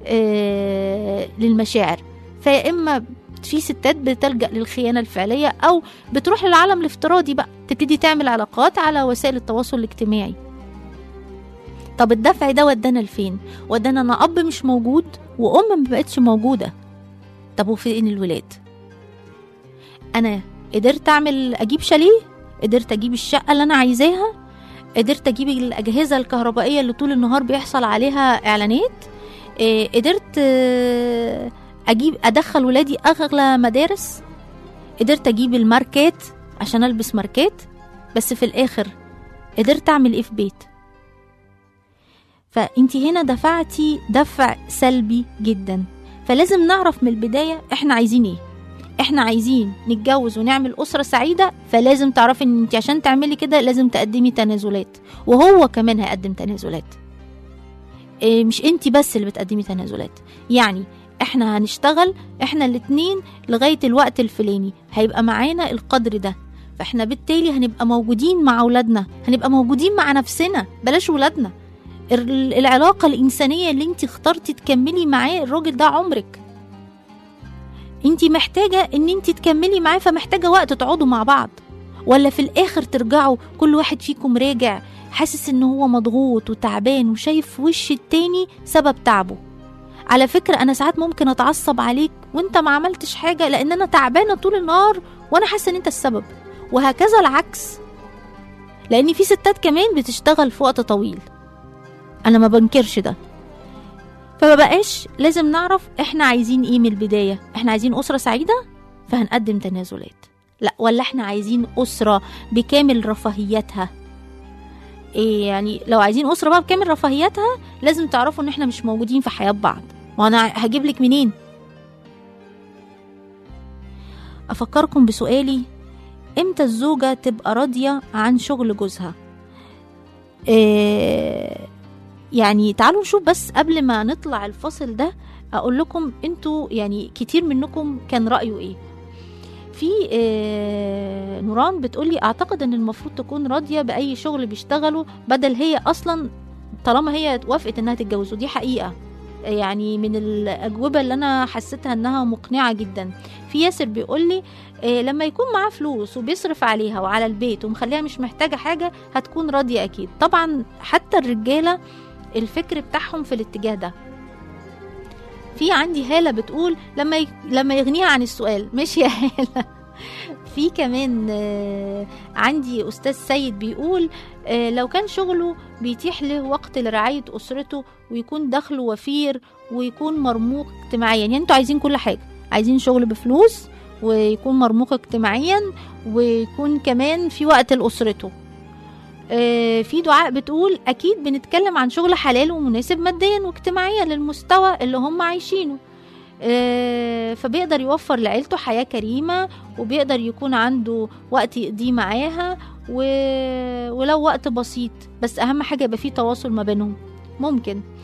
آه للمشاعر فيا إما في ستات بتلجأ للخيانة الفعلية أو بتروح للعالم الافتراضي بقى تبتدي تعمل علاقات على وسائل التواصل الاجتماعي طب الدفع ده ودانا لفين؟ ودانا أنا أب مش موجود وأم ما بقتش موجودة طب وفين الولاد؟ انا قدرت اعمل اجيب شاليه قدرت اجيب الشقه اللي انا عايزاها قدرت اجيب الاجهزه الكهربائيه اللي طول النهار بيحصل عليها اعلانات إيه، قدرت آه، اجيب ادخل ولادي اغلى مدارس قدرت اجيب الماركات عشان البس ماركات بس في الاخر قدرت اعمل ايه في بيت فانتي هنا دفعتي دفع سلبي جدا فلازم نعرف من البدايه احنا عايزين ايه احنا عايزين نتجوز ونعمل اسره سعيده فلازم تعرفي ان انت عشان تعملي كده لازم تقدمي تنازلات وهو كمان هيقدم تنازلات إيه مش انت بس اللي بتقدمي تنازلات يعني احنا هنشتغل احنا الاتنين لغايه الوقت الفلاني هيبقى معانا القدر ده فاحنا بالتالي هنبقى موجودين مع اولادنا هنبقى موجودين مع نفسنا بلاش ولادنا ال- العلاقه الانسانيه اللي انت اخترتي تكملي معاه الراجل ده عمرك انت محتاجة ان انت تكملي معاه فمحتاجة وقت تقعدوا مع بعض ولا في الاخر ترجعوا كل واحد فيكم راجع حاسس ان هو مضغوط وتعبان وشايف في وش التاني سبب تعبه على فكرة انا ساعات ممكن اتعصب عليك وانت ما عملتش حاجة لان انا تعبانة طول النهار وانا حاسة ان انت السبب وهكذا العكس لان في ستات كمان بتشتغل في وقت طويل انا ما بنكرش ده فما بقاش لازم نعرف احنا عايزين ايه من البدايه احنا عايزين اسره سعيده فهنقدم تنازلات لا ولا احنا عايزين اسره بكامل رفاهياتها ايه يعني لو عايزين اسره بقى بكامل رفاهياتها لازم تعرفوا ان احنا مش موجودين في حياه بعض وانا هجيب لك منين افكركم بسؤالي امتى الزوجه تبقى راضيه عن شغل جوزها إيه يعني تعالوا نشوف بس قبل ما نطلع الفصل ده اقول لكم انتوا يعني كتير منكم كان رايه ايه في آه نوران بتقولي اعتقد ان المفروض تكون راضيه باي شغل بيشتغله بدل هي اصلا طالما هي وافقت انها تتجوز ودي حقيقه يعني من الاجوبه اللي انا حسيتها انها مقنعه جدا في ياسر بيقول لي إيه لما يكون معاه فلوس وبيصرف عليها وعلى البيت ومخليها مش محتاجه حاجه هتكون راضيه اكيد طبعا حتى الرجاله الفكر بتاعهم في الاتجاه ده في عندي هالة بتقول لما ي... لما يغنيها عن السؤال ماشي يا هالة في كمان آه، عندي أستاذ سيد بيقول آه، لو كان شغله بيتيح له وقت لرعاية أسرته ويكون دخله وفير ويكون مرموق اجتماعيا يعني انتوا عايزين كل حاجة عايزين شغل بفلوس ويكون مرموق اجتماعيا ويكون كمان في وقت لأسرته آه، في دعاء بتقول اكيد بنتكلم عن شغل حلال ومناسب ماديا واجتماعيا للمستوى اللي هم عايشينه آه، فبيقدر يوفر لعيلته حياة كريمة وبيقدر يكون عنده وقت يقضيه معاها و... ولو وقت بسيط بس أهم حاجة يبقى فيه تواصل ما بينهم ممكن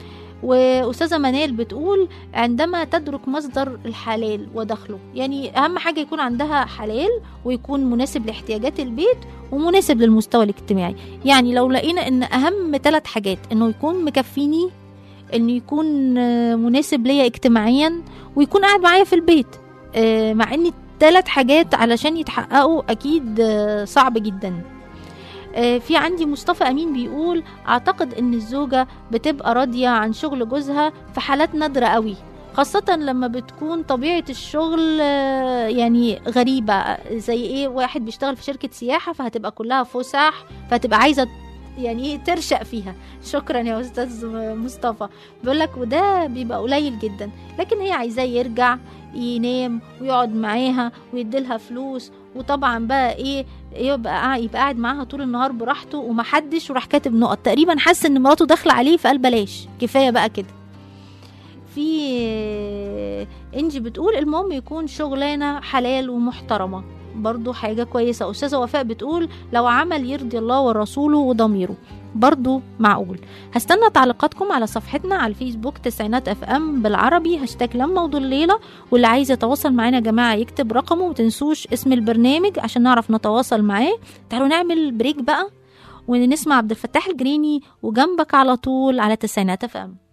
واستاذه منال بتقول عندما تدرك مصدر الحلال ودخله يعني اهم حاجه يكون عندها حلال ويكون مناسب لاحتياجات البيت ومناسب للمستوى الاجتماعي يعني لو لقينا ان اهم ثلاث حاجات انه يكون مكفيني انه يكون آه، مناسب ليا اجتماعيا ويكون قاعد معايا في البيت آه، مع ان ثلاث حاجات علشان يتحققوا اكيد آه، صعب جدا آه، في عندي مصطفى امين بيقول اعتقد ان الزوجه بتبقى راضيه عن شغل جوزها في حالات نادره قوي خاصة لما بتكون طبيعة الشغل آه، يعني غريبة زي ايه واحد بيشتغل في شركة سياحة فهتبقى كلها فسح فهتبقى عايزة يعني ايه ترشق فيها شكرا يا استاذ مصطفى بيقول لك وده بيبقى قليل جدا لكن هي عايزاه يرجع ينام ويقعد معاها ويديلها فلوس وطبعا بقى ايه يبقى قاع- يبقى قاعد معاها طول النهار براحته ومحدش وراح كاتب نقط تقريبا حاسس ان مراته داخله عليه فقال بلاش كفايه بقى كده في آه، انجي بتقول المهم يكون شغلانه حلال ومحترمه برضو حاجة كويسة أستاذة وفاء بتقول لو عمل يرضي الله ورسوله وضميره برضو معقول هستنى تعليقاتكم على صفحتنا على الفيسبوك تسعينات اف ام بالعربي هاشتاج لما وضليلة واللي عايز يتواصل معانا يا جماعة يكتب رقمه ومتنسوش اسم البرنامج عشان نعرف نتواصل معاه تعالوا نعمل بريك بقى ونسمع عبد الفتاح الجريني وجنبك على طول على تسعينات اف ام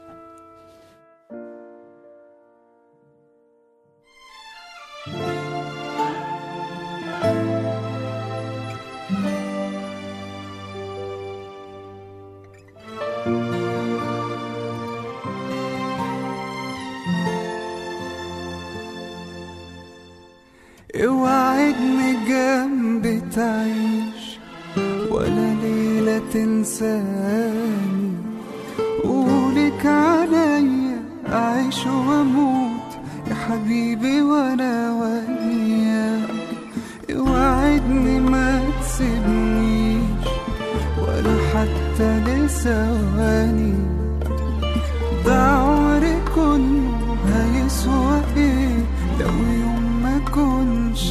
اوعدني جنبي تعيش ولا ليلة تنساني قولك عليا أعيش وأموت يا حبيبي وأنا وياك اوعدني ما تسيبنيش ولا حتى لثواني ده عمري كله هيسوى ايه لو يوم ما كنش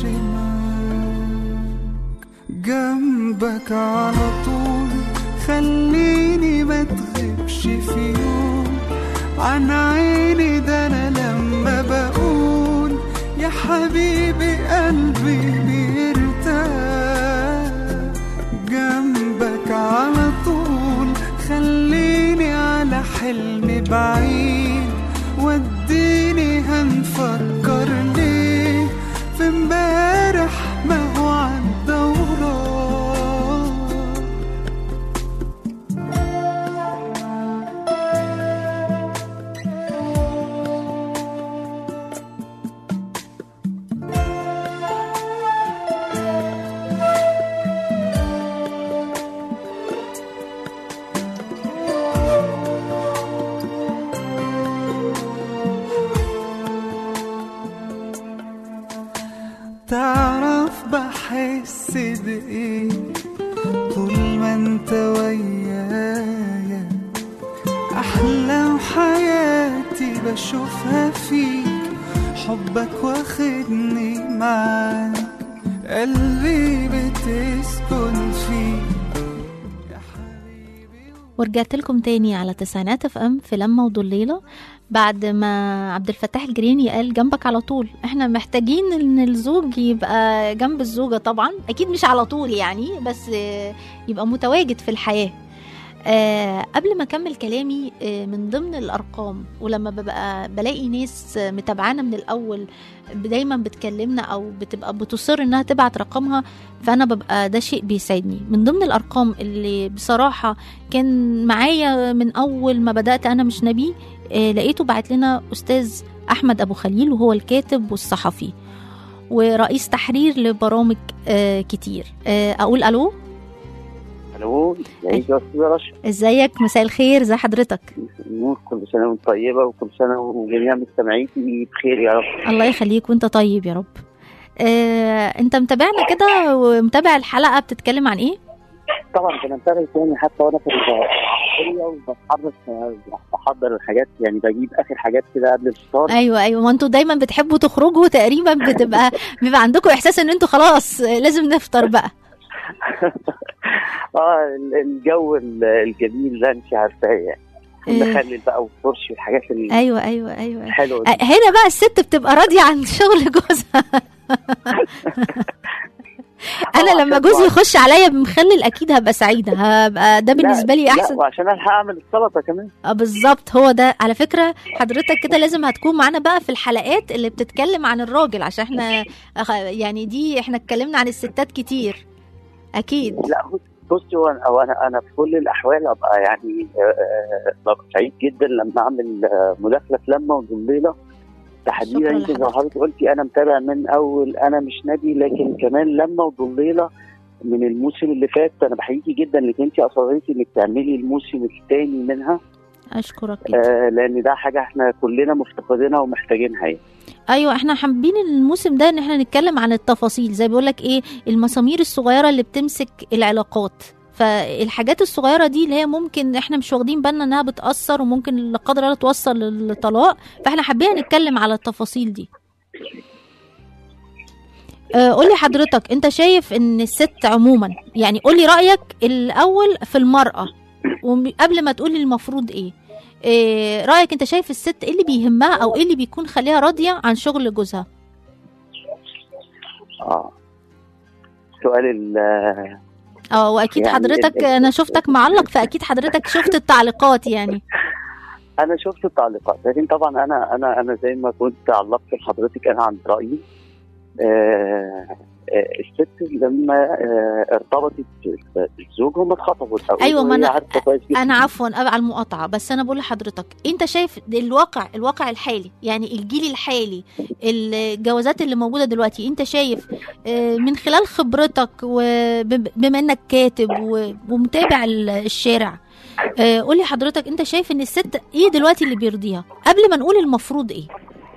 معاك جنبك على طول خليني ما تغيبش في يوم عن عيني ده انا لما بقول يا حبيبي قلبي بيرتاح جنبك على طول خليني على حلم بعيد وديني هنفكر ليه في امبارح ما هو عدى وراه تعرف بحس بإيه طول ما انت ويايا أحلام حياتي بشوفها فيك حبك واخدني معاك قلبي بتسكن فيك يا حبيبي ورجعت لكم تاني على تسعينات اف ام في لما وضليلة بعد ما عبد الفتاح الجريني قال جنبك على طول احنا محتاجين ان الزوج يبقى جنب الزوجة طبعا اكيد مش على طول يعني بس آه، يبقى متواجد في الحياة آه قبل ما اكمل كلامي آه من ضمن الارقام ولما ببقى بلاقي ناس آه، متابعانا من الاول دايما بتكلمنا او بتبقى بتصر انها تبعت رقمها فانا ببقى ده شيء بيسعدني من ضمن الارقام اللي بصراحه كان معايا من اول ما بدات انا مش نبي آه لقيته بعت لنا استاذ احمد ابو خليل وهو الكاتب والصحفي ورئيس تحرير لبرامج آه كتير آه اقول الو الو ازيك يا استاذ رشا ازيك مساء الخير ازي حضرتك نور كل سنه وانت طيبه وكل سنه وجميع مستمعيكي بخير يا رب الله يخليك وانت طيب يا رب آه انت متابعنا كده ومتابع الحلقه بتتكلم عن ايه طبعا كان متابع تاني حتى وانا في العربيه وبتحرك بحضر الحاجات يعني بجيب اخر حاجات كده قبل الفطار ايوه ايوه ما انتوا دايما بتحبوا تخرجوا تقريبا بتبقى بيبقى عندكم احساس ان انتوا خلاص آه، لازم نفطر بقى اه ال- الجو ال- الجميل ده انت عارفاه يعني المخلل بقى والفرش والحاجات ايوه ايوه ايوه الحلوه دي آه، هنا بقى الست بتبقى راضيه عن شغل جوزها انا آه، لما عشان جوزي بعد- يخش عليا بمخلل اكيد هبقى سعيده هبقى ده بالنسبه لي لا احسن وعشان الحق اعمل السلطه كمان اه بالظبط هو ده على فكره حضرتك كده لازم هتكون معانا بقى في الحلقات اللي بتتكلم عن الراجل عشان احنا أخ- يعني دي احنا اتكلمنا عن الستات كتير اكيد لا بص- بصي هو انا هو انا انا في كل الاحوال ابقى يعني آه، آه، ببقى سعيد جدا لما اعمل آه، مداخله في لمه وظليله تحديدا شكراً يمكن زي ما لحضرتك. حضرتك قلتي انا متابع من اول انا مش نبي لكن كمان لمه وظليله من الموسم اللي فات انا بحييكي جدا انك انت اصريتي انك تعملي الموسم الثاني منها اشكرك جدا آه لان ده حاجه احنا كلنا مفتقدينها ومحتاجينها يعني. ايوه احنا حابين الموسم ده ان احنا نتكلم عن التفاصيل زي بيقول لك ايه المسامير الصغيره اللي بتمسك العلاقات فالحاجات الصغيره دي اللي هي ممكن احنا مش واخدين بالنا انها بتاثر وممكن لا قدر الله توصل للطلاق فاحنا حابين نتكلم على التفاصيل دي آه، قولي حضرتك انت شايف ان الست عموما يعني قولي رايك الاول في المراه وقبل ما تقولي المفروض ايه إيه رايك انت شايف الست ايه اللي بيهمها او ايه اللي بيكون خليها راضيه عن شغل جوزها اه سؤال ال- اه واكيد يعني حضرتك ال- انا شفتك معلق فاكيد حضرتك شفت التعليقات يعني انا شفت التعليقات لكن طبعا انا انا انا زي ما كنت علقت لحضرتك انا عند رايي آه آه الست لما آه ارتبطت بالزوج هم اتخطبوا الاول أيوة، ما وهي أنا- عارفه كويس جدا انا عفوا أبقى على المقاطعه بس انا بقول لحضرتك انت شايف الواقع الواقع الحالي يعني الجيل الحالي الجوازات اللي موجوده دلوقتي انت شايف آه، من خلال خبرتك وبما انك كاتب و- ومتابع ال- الشارع آه، قولي حضرتك انت شايف ان الست ايه دلوقتي اللي بيرضيها قبل ما نقول المفروض ايه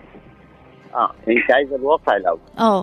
اه انت عايزه الواقع الاول اه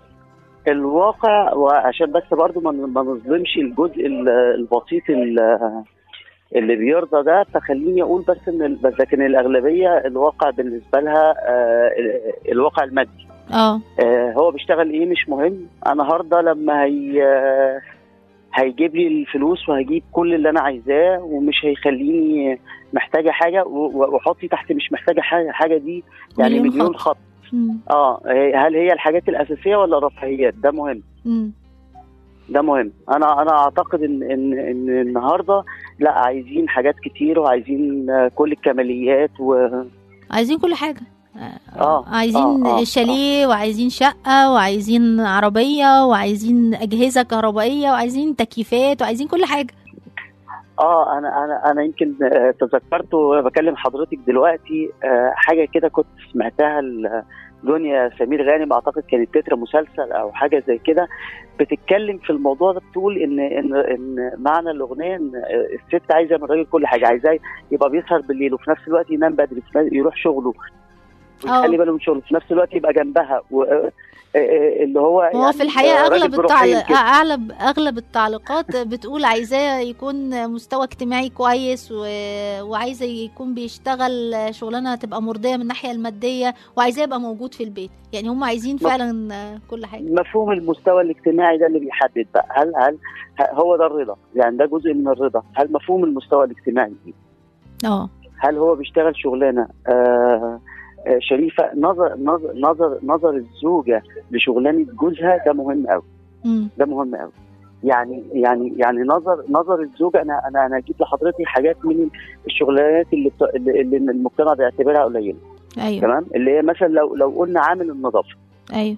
الواقع وعشان بس برضو ما ما نظلمش الجزء ال- البسيط ال- اللي بيرضى ده فخليني اقول بس ان ال- بس لكن الاغلبيه الواقع بالنسبه لها آه ال- الواقع المادي اه آه هو بيشتغل ايه مش مهم انا هرضى لما هي آه هيجيب لي الفلوس وهجيب كل اللي انا عايزاه ومش هيخليني محتاجه حاجه و- و- وحطي تحت مش محتاجه حاجه حاجه دي يعني مليون مليون خط. خط مم. اه هل هي الحاجات الاساسيه ولا الرفاهيات ده مهم مم. ده مهم انا انا اعتقد ان ان ان النهارده لا عايزين حاجات كتير وعايزين آه، كل الكماليات و عايزين كل حاجه آه، عايزين آه، آه، شاليه وعايزين شقه وعايزين عربيه وعايزين اجهزه كهربائيه وعايزين تكييفات وعايزين كل حاجه اه انا انا انا يمكن آه، تذكرت وانا بكلم حضرتك دلوقتي آه، حاجه كده كنت سمعتها ل- دنيا سمير غانم اعتقد كانت تتر مسلسل او حاجه زي كده بتتكلم في الموضوع ده بتقول ان ان ان معنى الاغنيه ان آه، الست عايزه من الراجل كل حاجه عايزاه يبقى بيسهر بالليل وفي نفس الوقت ينام بدري في نفس- يروح شغله آه. ويخلي باله من شغله في نفس الوقت يبقى جنبها و- آه، آه، اللي هو هو يعني في الحقيقه راجل اغلب بروحين التعل... كده. اغلب اغلب التعليقات بتقول عايزاه يكون مستوى اجتماعي كويس و... وعايزه يكون بيشتغل شغلانه تبقى مرضيه من الناحيه الماديه وعايزاه يبقى موجود في البيت يعني هم عايزين فعلا كل حاجه مفهوم المستوى الاجتماعي ده اللي بيحدد بقى هل هل ه- هو ده الرضا يعني ده جزء من الرضا هل مفهوم المستوى الاجتماعي دي اه هل هو بيشتغل شغلانه آه آه، شريفه نظر نظر نظر نظر الزوجه لشغلانه جوزها ده مهم قوي امم ده مهم قوي يعني يعني يعني نظر نظر الزوجه انا انا انا اجيب لحضرتك حاجات من الشغلانات اللي بت- اللي اللي المجتمع بيعتبرها قليله ايوه تمام اللي هي مثلا لو لو قلنا عامل النظافه ايوه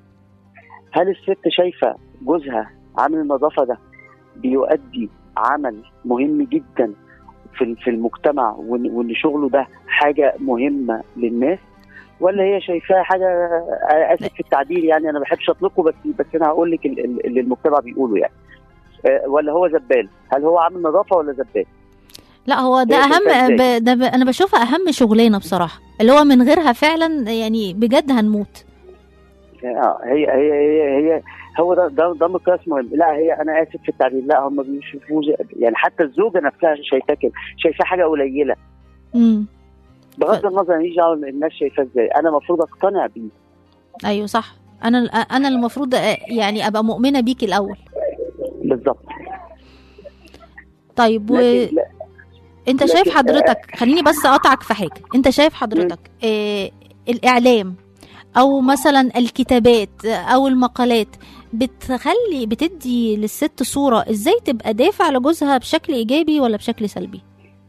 هل الست شايفه جوزها عامل النظافه ده بيؤدي عمل مهم جدا في في المجتمع وان وإن شغله ده حاجه مهمه للناس ولا هي شايفاها حاجه آه، اسف في التعبير يعني انا ما بحبش اطلقه بس بس انا هقول لك ال- ال- اللي المجتمع بيقوله يعني آه، ولا هو زبال هل هو عامل نظافه ولا زبال لا هو ده هي اهم شايفاه ب... ده ب... انا بشوفها اهم شغلانه بصراحه اللي هو من غيرها فعلا يعني بجد هنموت آه، هي هي هي, هي هو ده ده ده مقياس مهم لا هي انا اسف في التعبير لا هم بيشوفوه زي- يعني حتى الزوجه نفسها شايفاه كده شايفاه حاجه قليله امم بغض النظر ماليش دعوه الناس شايفاه ازاي انا المفروض اقتنع بيه ايوه صح انا انا المفروض يعني ابقى مؤمنه بيك الاول بالظبط طيب و... لكن لا انت لكن- شايف حضرتك خليني بس اقطعك في حاجه انت شايف حضرتك آه الاعلام او مثلا الكتابات او المقالات بتخلي بتدي للست صوره ازاي تبقى دافع لجوزها بشكل ايجابي ولا بشكل سلبي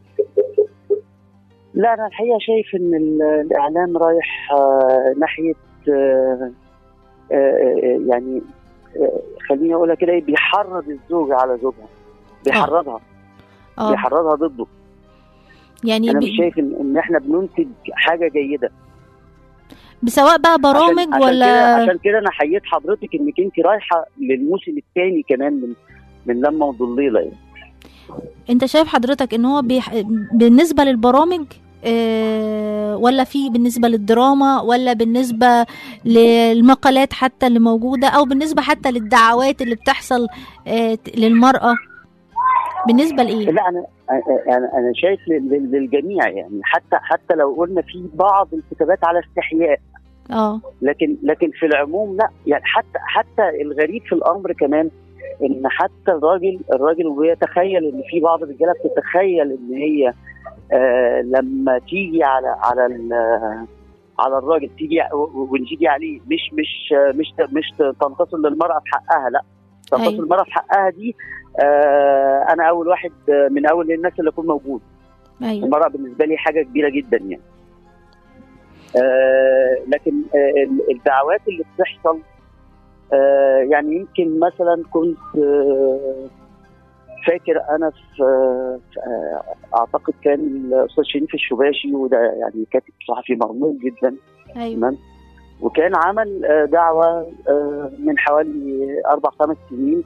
لا انا الحقيقه شايف ان ال- الاعلام رايح آه، ناحيه آه، آه، آه، يعني آه، خليني اقولها كده إيه، بيحرض الزوجه على زوجها بيحرضها اه بيحرضها ضده يعني انا بي- مش شايف ان ان احنا بننتج حاجه جيده سواء بقى برامج عشان عشان ولا كده عشان كده انا حييت حضرتك انك انت رايحه للموسم الثاني كمان من من لما وضليله يعني انت شايف حضرتك ان هو بيح... بالنسبه للبرامج آه، ولا في بالنسبه للدراما ولا بالنسبه للمقالات حتى اللي موجوده او بالنسبه حتى للدعوات اللي بتحصل آه، ت- للمراه بالنسبه لايه لا انا انا انا شايف لل- لل- للجميع يعني حتى حتى لو قلنا في بعض الكتابات على استحياء اه لكن لكن في العموم لا يعني حتى حتى الغريب في الامر كمان ان حتى الراجل الراجل ويتخيل ان في بعض الرجاله بتتخيل ان هي آه لما تيجي على على ال- على الراجل تيجي و- ونتيجي عليه مش مش مش مش تنتصر للمراه في حقها لا تنتصر أيوة. المراه في حقها دي آه انا اول واحد آه، من اول الناس اللي اكون موجود ايوه المرأة بالنسبة لي حاجة كبيرة جدا يعني آه لكن آه ال- الدعوات اللي بتحصل آه يعني يمكن مثلا كنت آه فاكر انا في آه في- آه اعتقد كان الاستاذ شريف الشباشي وده يعني كاتب صحفي مرموق جدا ايوه تمام وكان عمل آه، دعوة آه، من حوالي أربع خمس سنين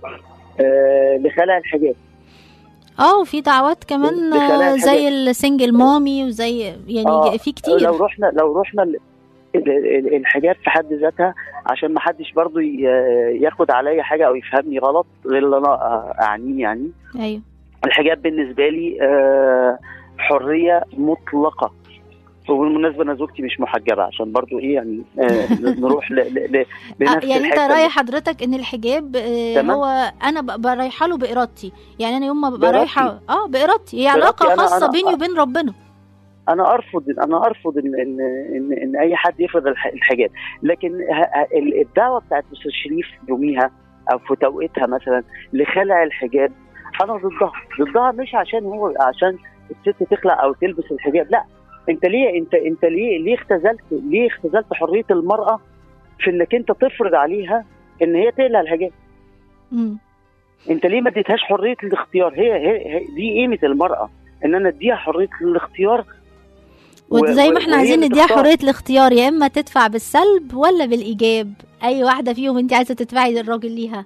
آه، لخلع الحجاب اه وفي دعوات كمان بخلاف آه، زي حاجات. السنجل مامي وزي يعني آه، في كتير لو رحنا لو رحنا ال- ال- ال- الحجاب في حد ذاتها عشان ما حدش برضو ي- ياخد عليا حاجه او يفهمني غلط غير اللي انا اعنيه يعني ايوه الحجاب بالنسبه لي آه، حريه مطلقه وبالمناسبه انا زوجتي مش محجبه عشان برضو ايه يعني آه، نروح ل- ل- ل- آه، لنفس يعني انت الحتة رايح دي. حضرتك ان الحجاب آه، تمام. هو انا ببقى رايحه له بارادتي يعني انا يوم ما ببقى بإرادتي. رايحه اه بارادتي هي بإرادتي. علاقه أنا- خاصه أنا- بيني وبين ربنا انا ارفض انا ارفض ان ان ان, إن اي حد يفرض الح- الحجاب لكن ه- ه- ال- الدعوه بتاعت مستر شريف يوميها او في توقيتها مثلا لخلع الحجاب انا ضدها ضدها مش عشان هو عشان الست تخلع او تلبس الحجاب لا انت ليه انت انت ليه ليه اختزلت ليه اختزلت حريه المراه في انك انت تفرض عليها ان هي تقلع الحجاب مم. انت ليه ما اديتهاش حريه الاختيار هي, هي, هي دي قيمه المراه ان انا اديها حريه الاختيار و- وزي و- ما احنا وهي عايزين اللي نديها تختار. حريه الاختيار يا اما تدفع بالسلب ولا بالايجاب اي واحده فيهم انت عايزه تدفعي للراجل ليها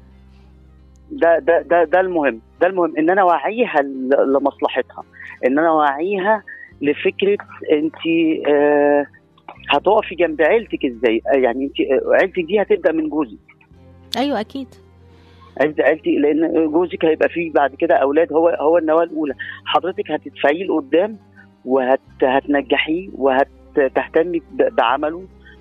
ده ده ده ده المهم ده المهم ان انا اوعيها ل- لمصلحتها ان انا اوعيها لفكره انت آه هتقفي جنب عيلتك ازاي آه، يعني انت آه، عيلتك دي هتبدا من جوزك ايوه اكيد عيلت عيلتي لان جوزك هيبقى فيه بعد كده اولاد هو هو النواه الاولى حضرتك هتدفعيه لقدام وهتنجحيه وهتهتمي ب- بعمله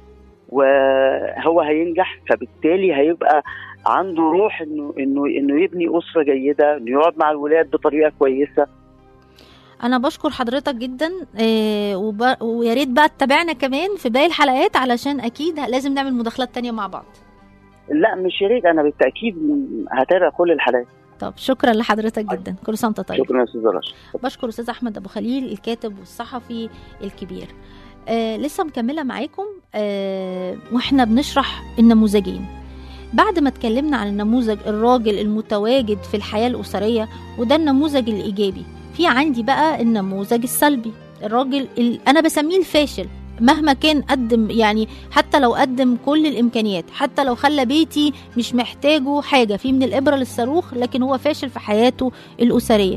وهو هينجح فبالتالي هيبقى عنده روح انه انه انه يبني اسره جيده انه يقعد مع الولاد بطريقه كويسه انا بشكر حضرتك جدا آه، وب... ويا ريت بقى تتابعنا كمان في باقي الحلقات علشان اكيد لازم نعمل مداخلات تانية مع بعض لا مش يا ريت انا بالتاكيد هتابع كل الحلقات طب شكرا لحضرتك جدا كل سنه وانت طيب شكرا يا استاذ رشا بشكر استاذ احمد ابو خليل الكاتب والصحفي الكبير آه لسه مكمله معاكم آه واحنا بنشرح النموذجين بعد ما اتكلمنا عن النموذج الراجل المتواجد في الحياه الاسريه وده النموذج الايجابي في عندي بقى النموذج السلبي الراجل ال... انا بسميه الفاشل مهما كان قدم يعني حتى لو قدم كل الامكانيات حتى لو خلى بيتي مش محتاجه حاجه في من الابره للصاروخ لكن هو فاشل في حياته الاسريه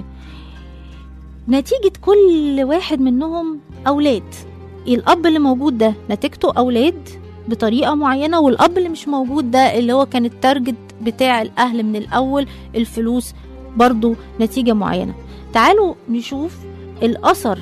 نتيجة كل واحد منهم أولاد الأب اللي موجود ده نتيجته أولاد بطريقة معينة والأب اللي مش موجود ده اللي هو كان التارجت بتاع الأهل من الأول الفلوس برضو نتيجة معينة تعالوا نشوف الأثر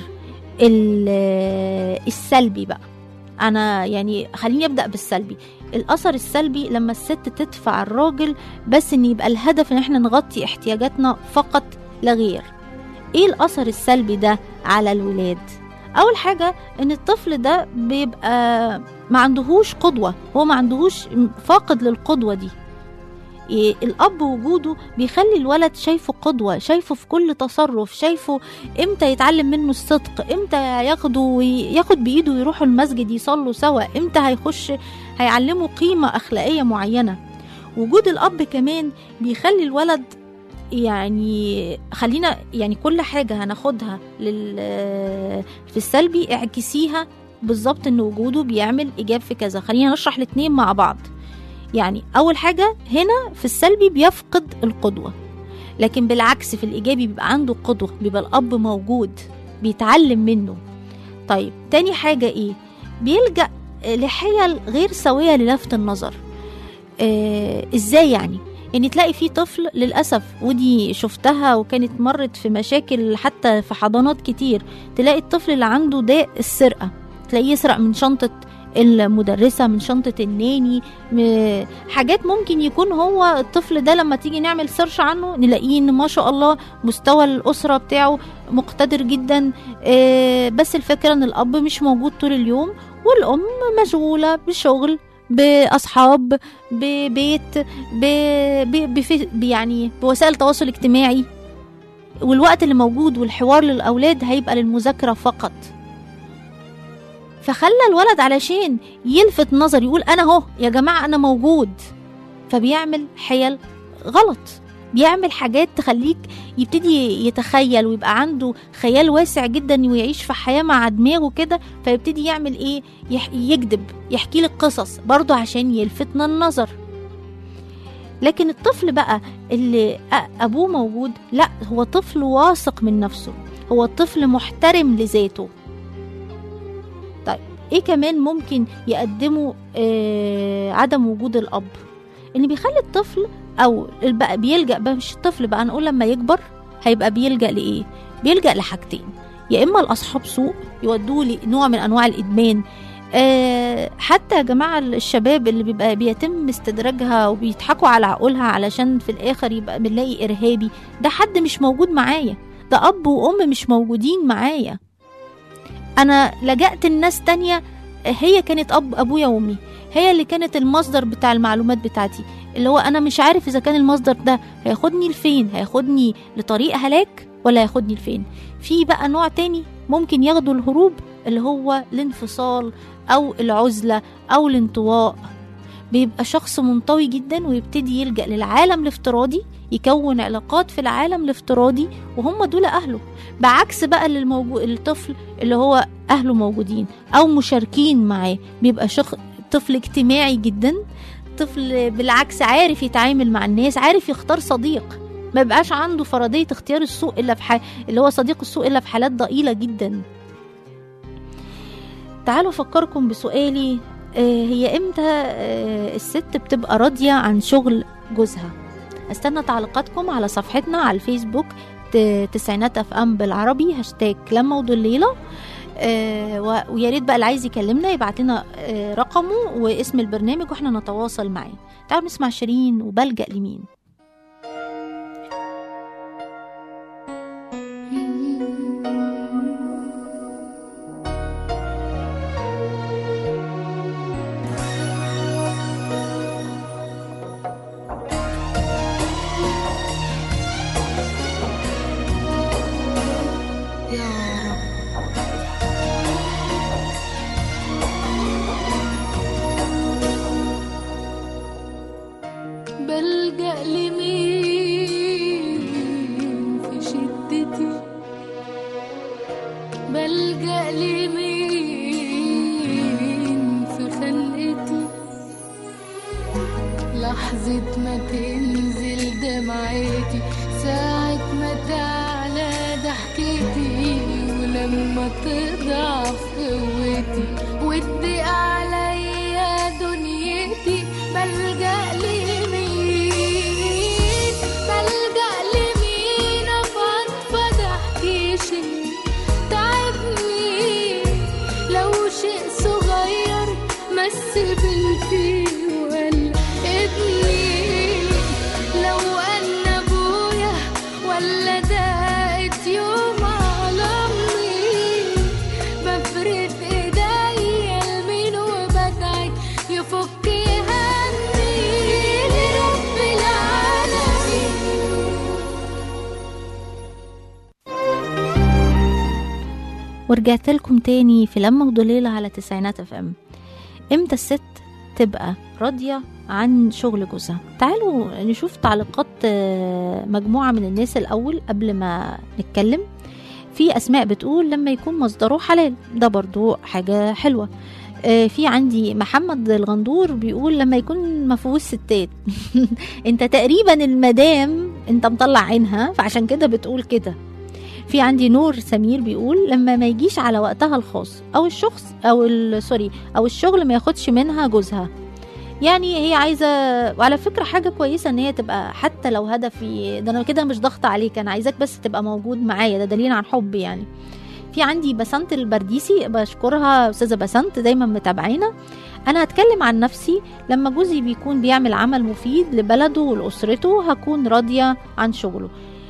ال- السلبي بقى أنا يعني خليني أبدأ بالسلبي الأثر السلبي لما الست تدفع الراجل بس إن يبقى الهدف إن احنا نغطي احتياجاتنا فقط لا غير ايه الاثر السلبي ده على الولاد اول حاجه ان الطفل ده بيبقى ما عندهوش قدوه هو ما عندهوش فاقد للقدوه دي إيه الاب وجوده بيخلي الولد شايفه قدوه شايفه في كل تصرف شايفه امتى يتعلم منه الصدق امتى ياخده وياخد بايده ويروحوا المسجد يصلوا سوا امتى هيخش هيعلمه قيمه اخلاقيه معينه وجود الاب كمان بيخلي الولد يعني خلينا يعني كل حاجة هناخدها لل في السلبي اعكسيها بالظبط ان وجوده بيعمل ايجاب في كذا خلينا نشرح الاتنين مع بعض يعني اول حاجة هنا في السلبي بيفقد القدوة لكن بالعكس في الايجابي بيبقى عنده قدوة بيبقى الاب موجود بيتعلم منه طيب تاني حاجة ايه بيلجأ لحيل غير سوية للفت النظر آه ازاي يعني يعني تلاقي في طفل للأسف ودي شفتها وكانت مرت في مشاكل حتى في حضانات كتير تلاقي الطفل اللي عنده داء السرقة تلاقيه يسرق من شنطة المدرسة من شنطة الناني م- حاجات ممكن يكون هو الطفل ده لما تيجي نعمل سيرش عنه نلاقيه ان ما شاء الله مستوى الأسرة بتاعه مقتدر جدا آه، بس الفكرة ان الأب مش موجود طول اليوم والأم مشغولة بشغل بأصحاب ببيت ب... ب... بف... ب... يعني بوسائل تواصل اجتماعي والوقت اللي موجود والحوار للأولاد هيبقى للمذاكرة فقط فخلى الولد علشان يلفت نظر يقول أنا هو يا جماعة أنا موجود فبيعمل حيل غلط بيعمل حاجات تخليك يبتدي يتخيل ويبقى عنده خيال واسع جدا ويعيش في حياة مع دماغه كده فيبتدي يعمل ايه يح يكذب يحكي لك قصص برضه عشان يلفتنا النظر لكن الطفل بقى اللي أ- ابوه موجود لا هو طفل واثق من نفسه هو طفل محترم لذاته طيب ايه كمان ممكن يقدمه آه عدم وجود الاب اللي بيخلي الطفل او بقى بيلجا بقى مش الطفل بقى نقول لما يكبر هيبقى بيلجا لايه بيلجا لحاجتين يا اما لاصحاب سوء يودوه لنوع من انواع الادمان أه حتى يا جماعة الشباب اللي بيبقى بيتم استدراجها وبيضحكوا على عقولها علشان في الآخر يبقى بنلاقي إرهابي ده حد مش موجود معايا ده أب وأم مش موجودين معايا أنا لجأت الناس تانية هي كانت أب أبويا وأمي هي اللي كانت المصدر بتاع المعلومات بتاعتي اللي هو أنا مش عارف إذا كان المصدر ده هياخدني لفين هياخدني لطريق هلاك ولا هياخدني لفين في بقى نوع تاني ممكن ياخدوا الهروب اللي هو الانفصال أو العزلة أو الانطواء بيبقى شخص منطوي جدا ويبتدي يلجأ للعالم الافتراضي يكون علاقات في العالم الافتراضي وهم دول أهله بعكس بقى اللي الموجود الطفل اللي هو أهله موجودين أو مشاركين معاه بيبقى شخ... طفل اجتماعي جدا طفل بالعكس عارف يتعامل مع الناس عارف يختار صديق ما بقاش عنده فرضية اختيار السوء إلا في ح... اللي هو صديق السوء إلا في حالات ضئيلة جدا تعالوا أفكركم بسؤالي آه، هي امتى آه، الست بتبقى راضية عن شغل جوزها استنى تعليقاتكم على صفحتنا على الفيسبوك ت- تسعينات اف ام بالعربي هاشتاج لما الليلة آه، و- ويا ريت بقى اللي عايز يكلمنا يبعت لنا آه، رقمه واسم البرنامج واحنا نتواصل معاه تعالوا نسمع شيرين وبلجأ لمين بلجأ لمين في شدتي بلجأ لمين في خلقتي لحظة ما تنزل دمعتي ساعة ما تعلى ضحكتي ولما تضعف قوتي ودي عليا دنيتي بلجأ لمين بلجأ لمين أفضفض أحكي شيء تعبني لو شيء صغير مس بنتي ولا ابني لو أن أبويا ولا دقت يوم ورجعت لكم تاني في لما ودليلة على تسعينات اف ام امتى الست تبقى راضية عن شغل جوزها تعالوا نشوف تعليقات آه، مجموعة من الناس الأول قبل ما نتكلم في أسماء بتقول لما يكون مصدره حلال ده برضو حاجة حلوة آه، في عندي محمد الغندور بيقول لما يكون مفهوش ستات انت تقريبا المدام انت مطلع عينها فعشان كده بتقول كده في عندي نور سمير بيقول لما ما يجيش على وقتها الخاص او الشخص او ال- سوري او الشغل ما ياخدش منها جوزها يعني هي عايزه وعلى فكره حاجه كويسه ان هي تبقى حتى لو هدفي ده انا كده مش ضغط عليك انا عايزاك بس تبقى موجود معايا ده دليل عن حب يعني في عندي بسنت البرديسي بشكرها استاذه بسنت دايما متابعينا انا هتكلم عن نفسي لما جوزي بيكون بيعمل عمل مفيد لبلده ولاسرته هكون راضيه عن شغله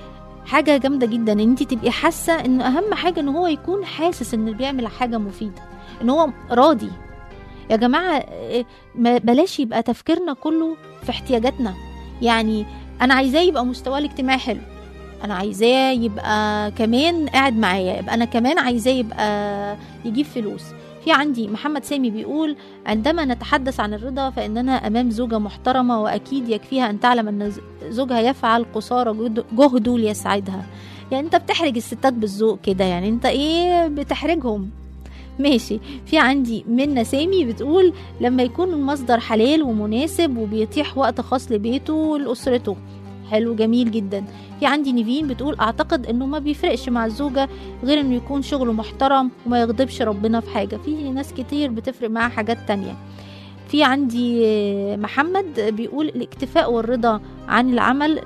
حاجه جامده جدا ان انت تبقي حاسه ان اهم حاجه ان هو يكون حاسس ان بيعمل حاجه مفيده ان هو راضي يا جماعه إيه، ما بلاش يبقى تفكيرنا كله في احتياجاتنا يعني انا عايزاه يبقى مستواه الاجتماعي حلو انا عايزاه يبقى كمان قاعد معايا يبقى انا كمان عايزاه يبقى يجيب فلوس في عندي محمد سامي بيقول عندما نتحدث عن الرضا فإننا أمام زوجة محترمة وأكيد يكفيها أن تعلم أن ز- زوجها يفعل قصارى جهد- جهده ليسعدها يعني أنت بتحرج الستات بالذوق كده يعني أنت إيه بتحرجهم ماشي في عندي منى سامي بتقول لما يكون المصدر حلال ومناسب وبيتيح وقت خاص لبيته ولأسرته حلو جميل جدا في عندي نيفين بتقول اعتقد انه ما بيفرقش مع الزوجه غير انه يكون شغله محترم وما يغضبش ربنا في حاجه في ناس كتير بتفرق معاها حاجات تانية في عندي آه، محمد بيقول الاكتفاء والرضا عن العمل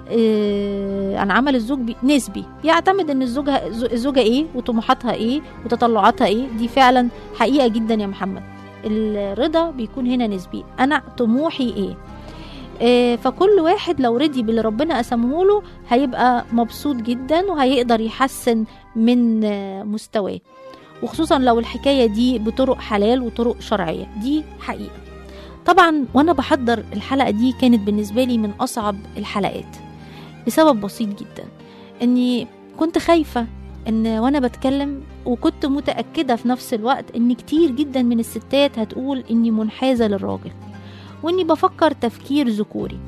آه، عن عمل الزوج بي- نسبي يعتمد ان الزوجه ز- الزوجه ايه وطموحاتها ايه وتطلعاتها ايه دي فعلا حقيقه جدا يا محمد الرضا بيكون هنا نسبي انا طموحي ايه آه، فكل واحد لو رضي باللي ربنا قسمه له هيبقى مبسوط جدا وهيقدر يحسن من آه، مستواه وخصوصا لو الحكايه دي بطرق حلال وطرق شرعيه دي حقيقه طبعا وانا بحضر الحلقه دي كانت بالنسبه لي من اصعب الحلقات لسبب بسيط جدا اني كنت خايفه ان وانا بتكلم وكنت متاكده في نفس الوقت ان كتير جدا من الستات هتقول اني منحازه للراجل واني بفكر تفكير ذكوري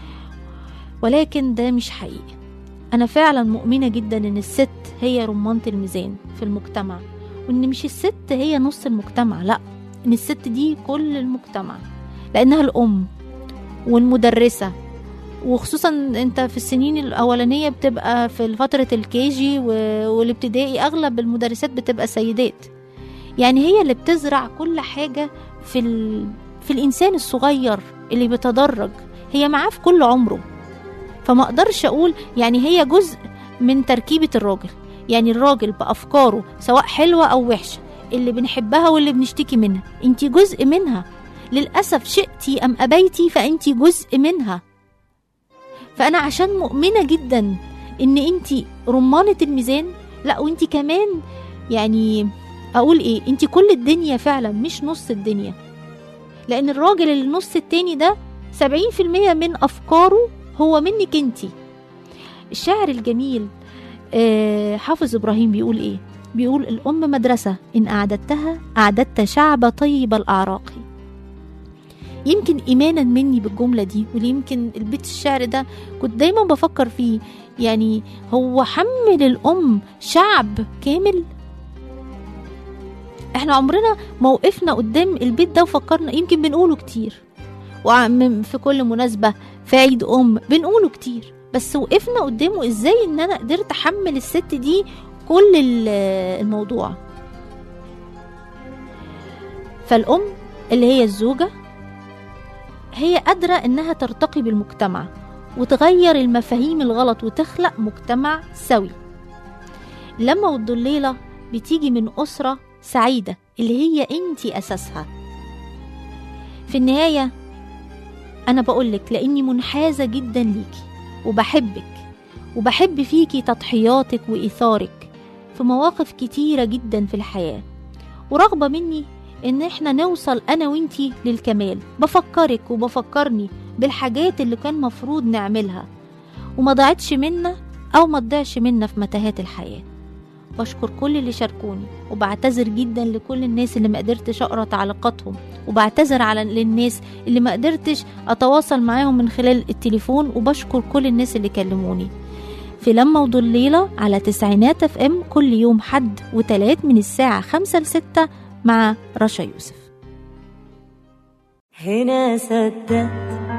ولكن ده مش حقيقي انا فعلا مؤمنه جدا ان الست هي رمانه الميزان في المجتمع وان مش الست هي نص المجتمع لا ان الست دي كل المجتمع لانها الام والمدرسه وخصوصا انت في السنين الاولانيه بتبقى في فتره الكيجي والابتدائي اغلب المدرسات بتبقى سيدات يعني هي اللي بتزرع كل حاجه في ال... في الانسان الصغير اللي بيتدرج هي معاه في كل عمره فما اقدرش اقول يعني هي جزء من تركيبه الراجل يعني الراجل بافكاره سواء حلوه او وحشه اللي بنحبها واللي بنشتكي منها انت جزء منها للاسف شئتي ام ابيتي فانت جزء منها فانا عشان مؤمنه جدا ان انت رمانه الميزان لا وانت كمان يعني اقول ايه انت كل الدنيا فعلا مش نص الدنيا لان الراجل اللي النص التاني ده سبعين في المية من افكاره هو منك انت الشاعر الجميل آه، حافظ ابراهيم بيقول ايه بيقول الام مدرسه ان اعددتها اعددت شعب طيب الاعراق يمكن ايمانا مني بالجمله دي ويمكن البيت الشعر ده كنت دايما بفكر فيه يعني هو حمل الام شعب كامل احنا عمرنا ما وقفنا قدام البيت ده وفكرنا يمكن بنقوله كتير وعم في كل مناسبة في عيد أم بنقوله كتير بس وقفنا قدامه ازاي ان انا قدرت احمل الست دي كل ال- الموضوع فالأم اللي هي الزوجة هي قادرة انها ترتقي بالمجتمع وتغير المفاهيم الغلط وتخلق مجتمع سوي لما والضليلة بتيجي من أسرة سعيدة اللي هي انتي أساسها في النهاية أنا بقولك لأني منحازة جدا ليكي وبحبك وبحب فيكي تضحياتك وإيثارك في مواقف كتيرة جدا في الحياة ورغبة مني إن إحنا نوصل أنا وإنتي للكمال بفكرك وبفكرني بالحاجات اللي كان مفروض نعملها وما ضاعتش منا أو ما تضيعش منا في متاهات الحياة بشكر كل اللي شاركوني وبعتذر جدا لكل الناس اللي ما قدرتش اقرا تعليقاتهم وبعتذر على للناس اللي ما قدرتش اتواصل معاهم من خلال التليفون وبشكر كل الناس اللي كلموني في لما وضليلة على تسعينات اف ام كل يوم حد وتلات من الساعة خمسة لستة مع رشا يوسف هنا صدقت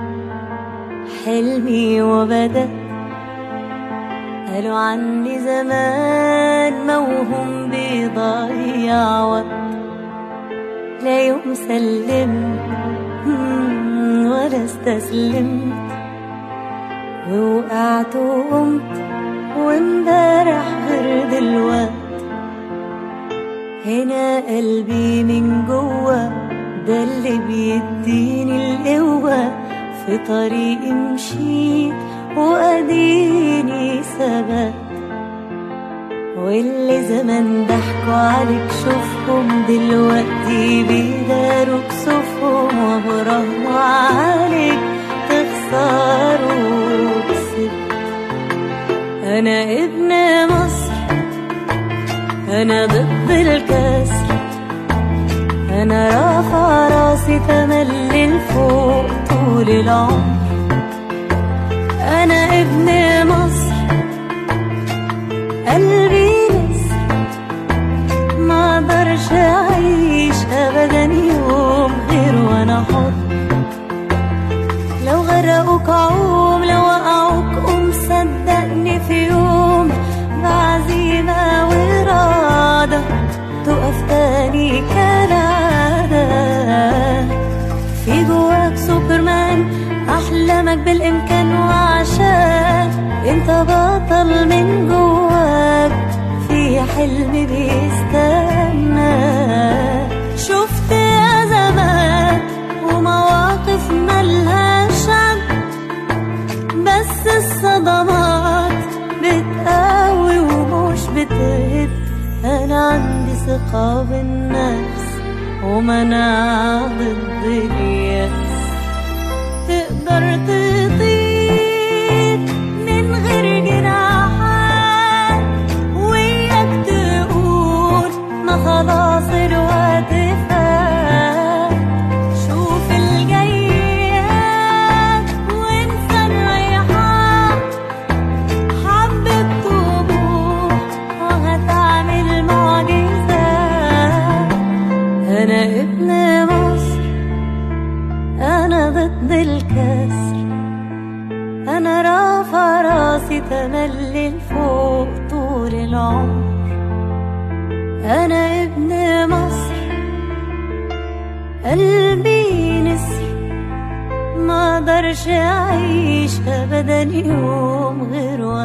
حلمي وبدأت قالوا عني زمان موهوم بيضيع وقت لا يوم سلمت مم، ولا استسلمت ووقعت وقمت وامبارح غير دلوقت هنا قلبي من جوه ده اللي بيديني القوة في طريقي مشيت وأديني ثبات واللي زمان ضحكوا عليك شوفهم دلوقتي بيداروا كسوفهم وبرهنوا عليك تخسروا كسبت أنا ابن مصر أنا ضد الكسر أنا رافع راسي تملي لفوق طول العمر أنا ابن مصر قلبي نسر ما اقدرش أعيش أبدا يوم غير وأنا حر لو غرقوك عوم لو وقعوك قوم صدقني في يوم بعزيمة وإرادة تقف تاني كالعادة في جواك سوبرمان أحلامك بالإمكان وعشان انت بطل من جواك في حلم بيستنى شفت أزمات ومواقف ملهاش عد بس الصدمات بتقوي ومش بتهد انا عندي ثقة بالنفس ومناعة ضد اليأس تقدر تطير من غير جناحات وياك تقول ما خلاص الوقت فات شوف الجيات وانسى الريحان حبة طموح وهتعمل معجزات أنا ابن مصر أنا ضد الكسر أنا رافع راسي تملي لفوق طول العمر أنا ابن مصر قلبي نسر ما اقدرش اعيش ابدا يوم غير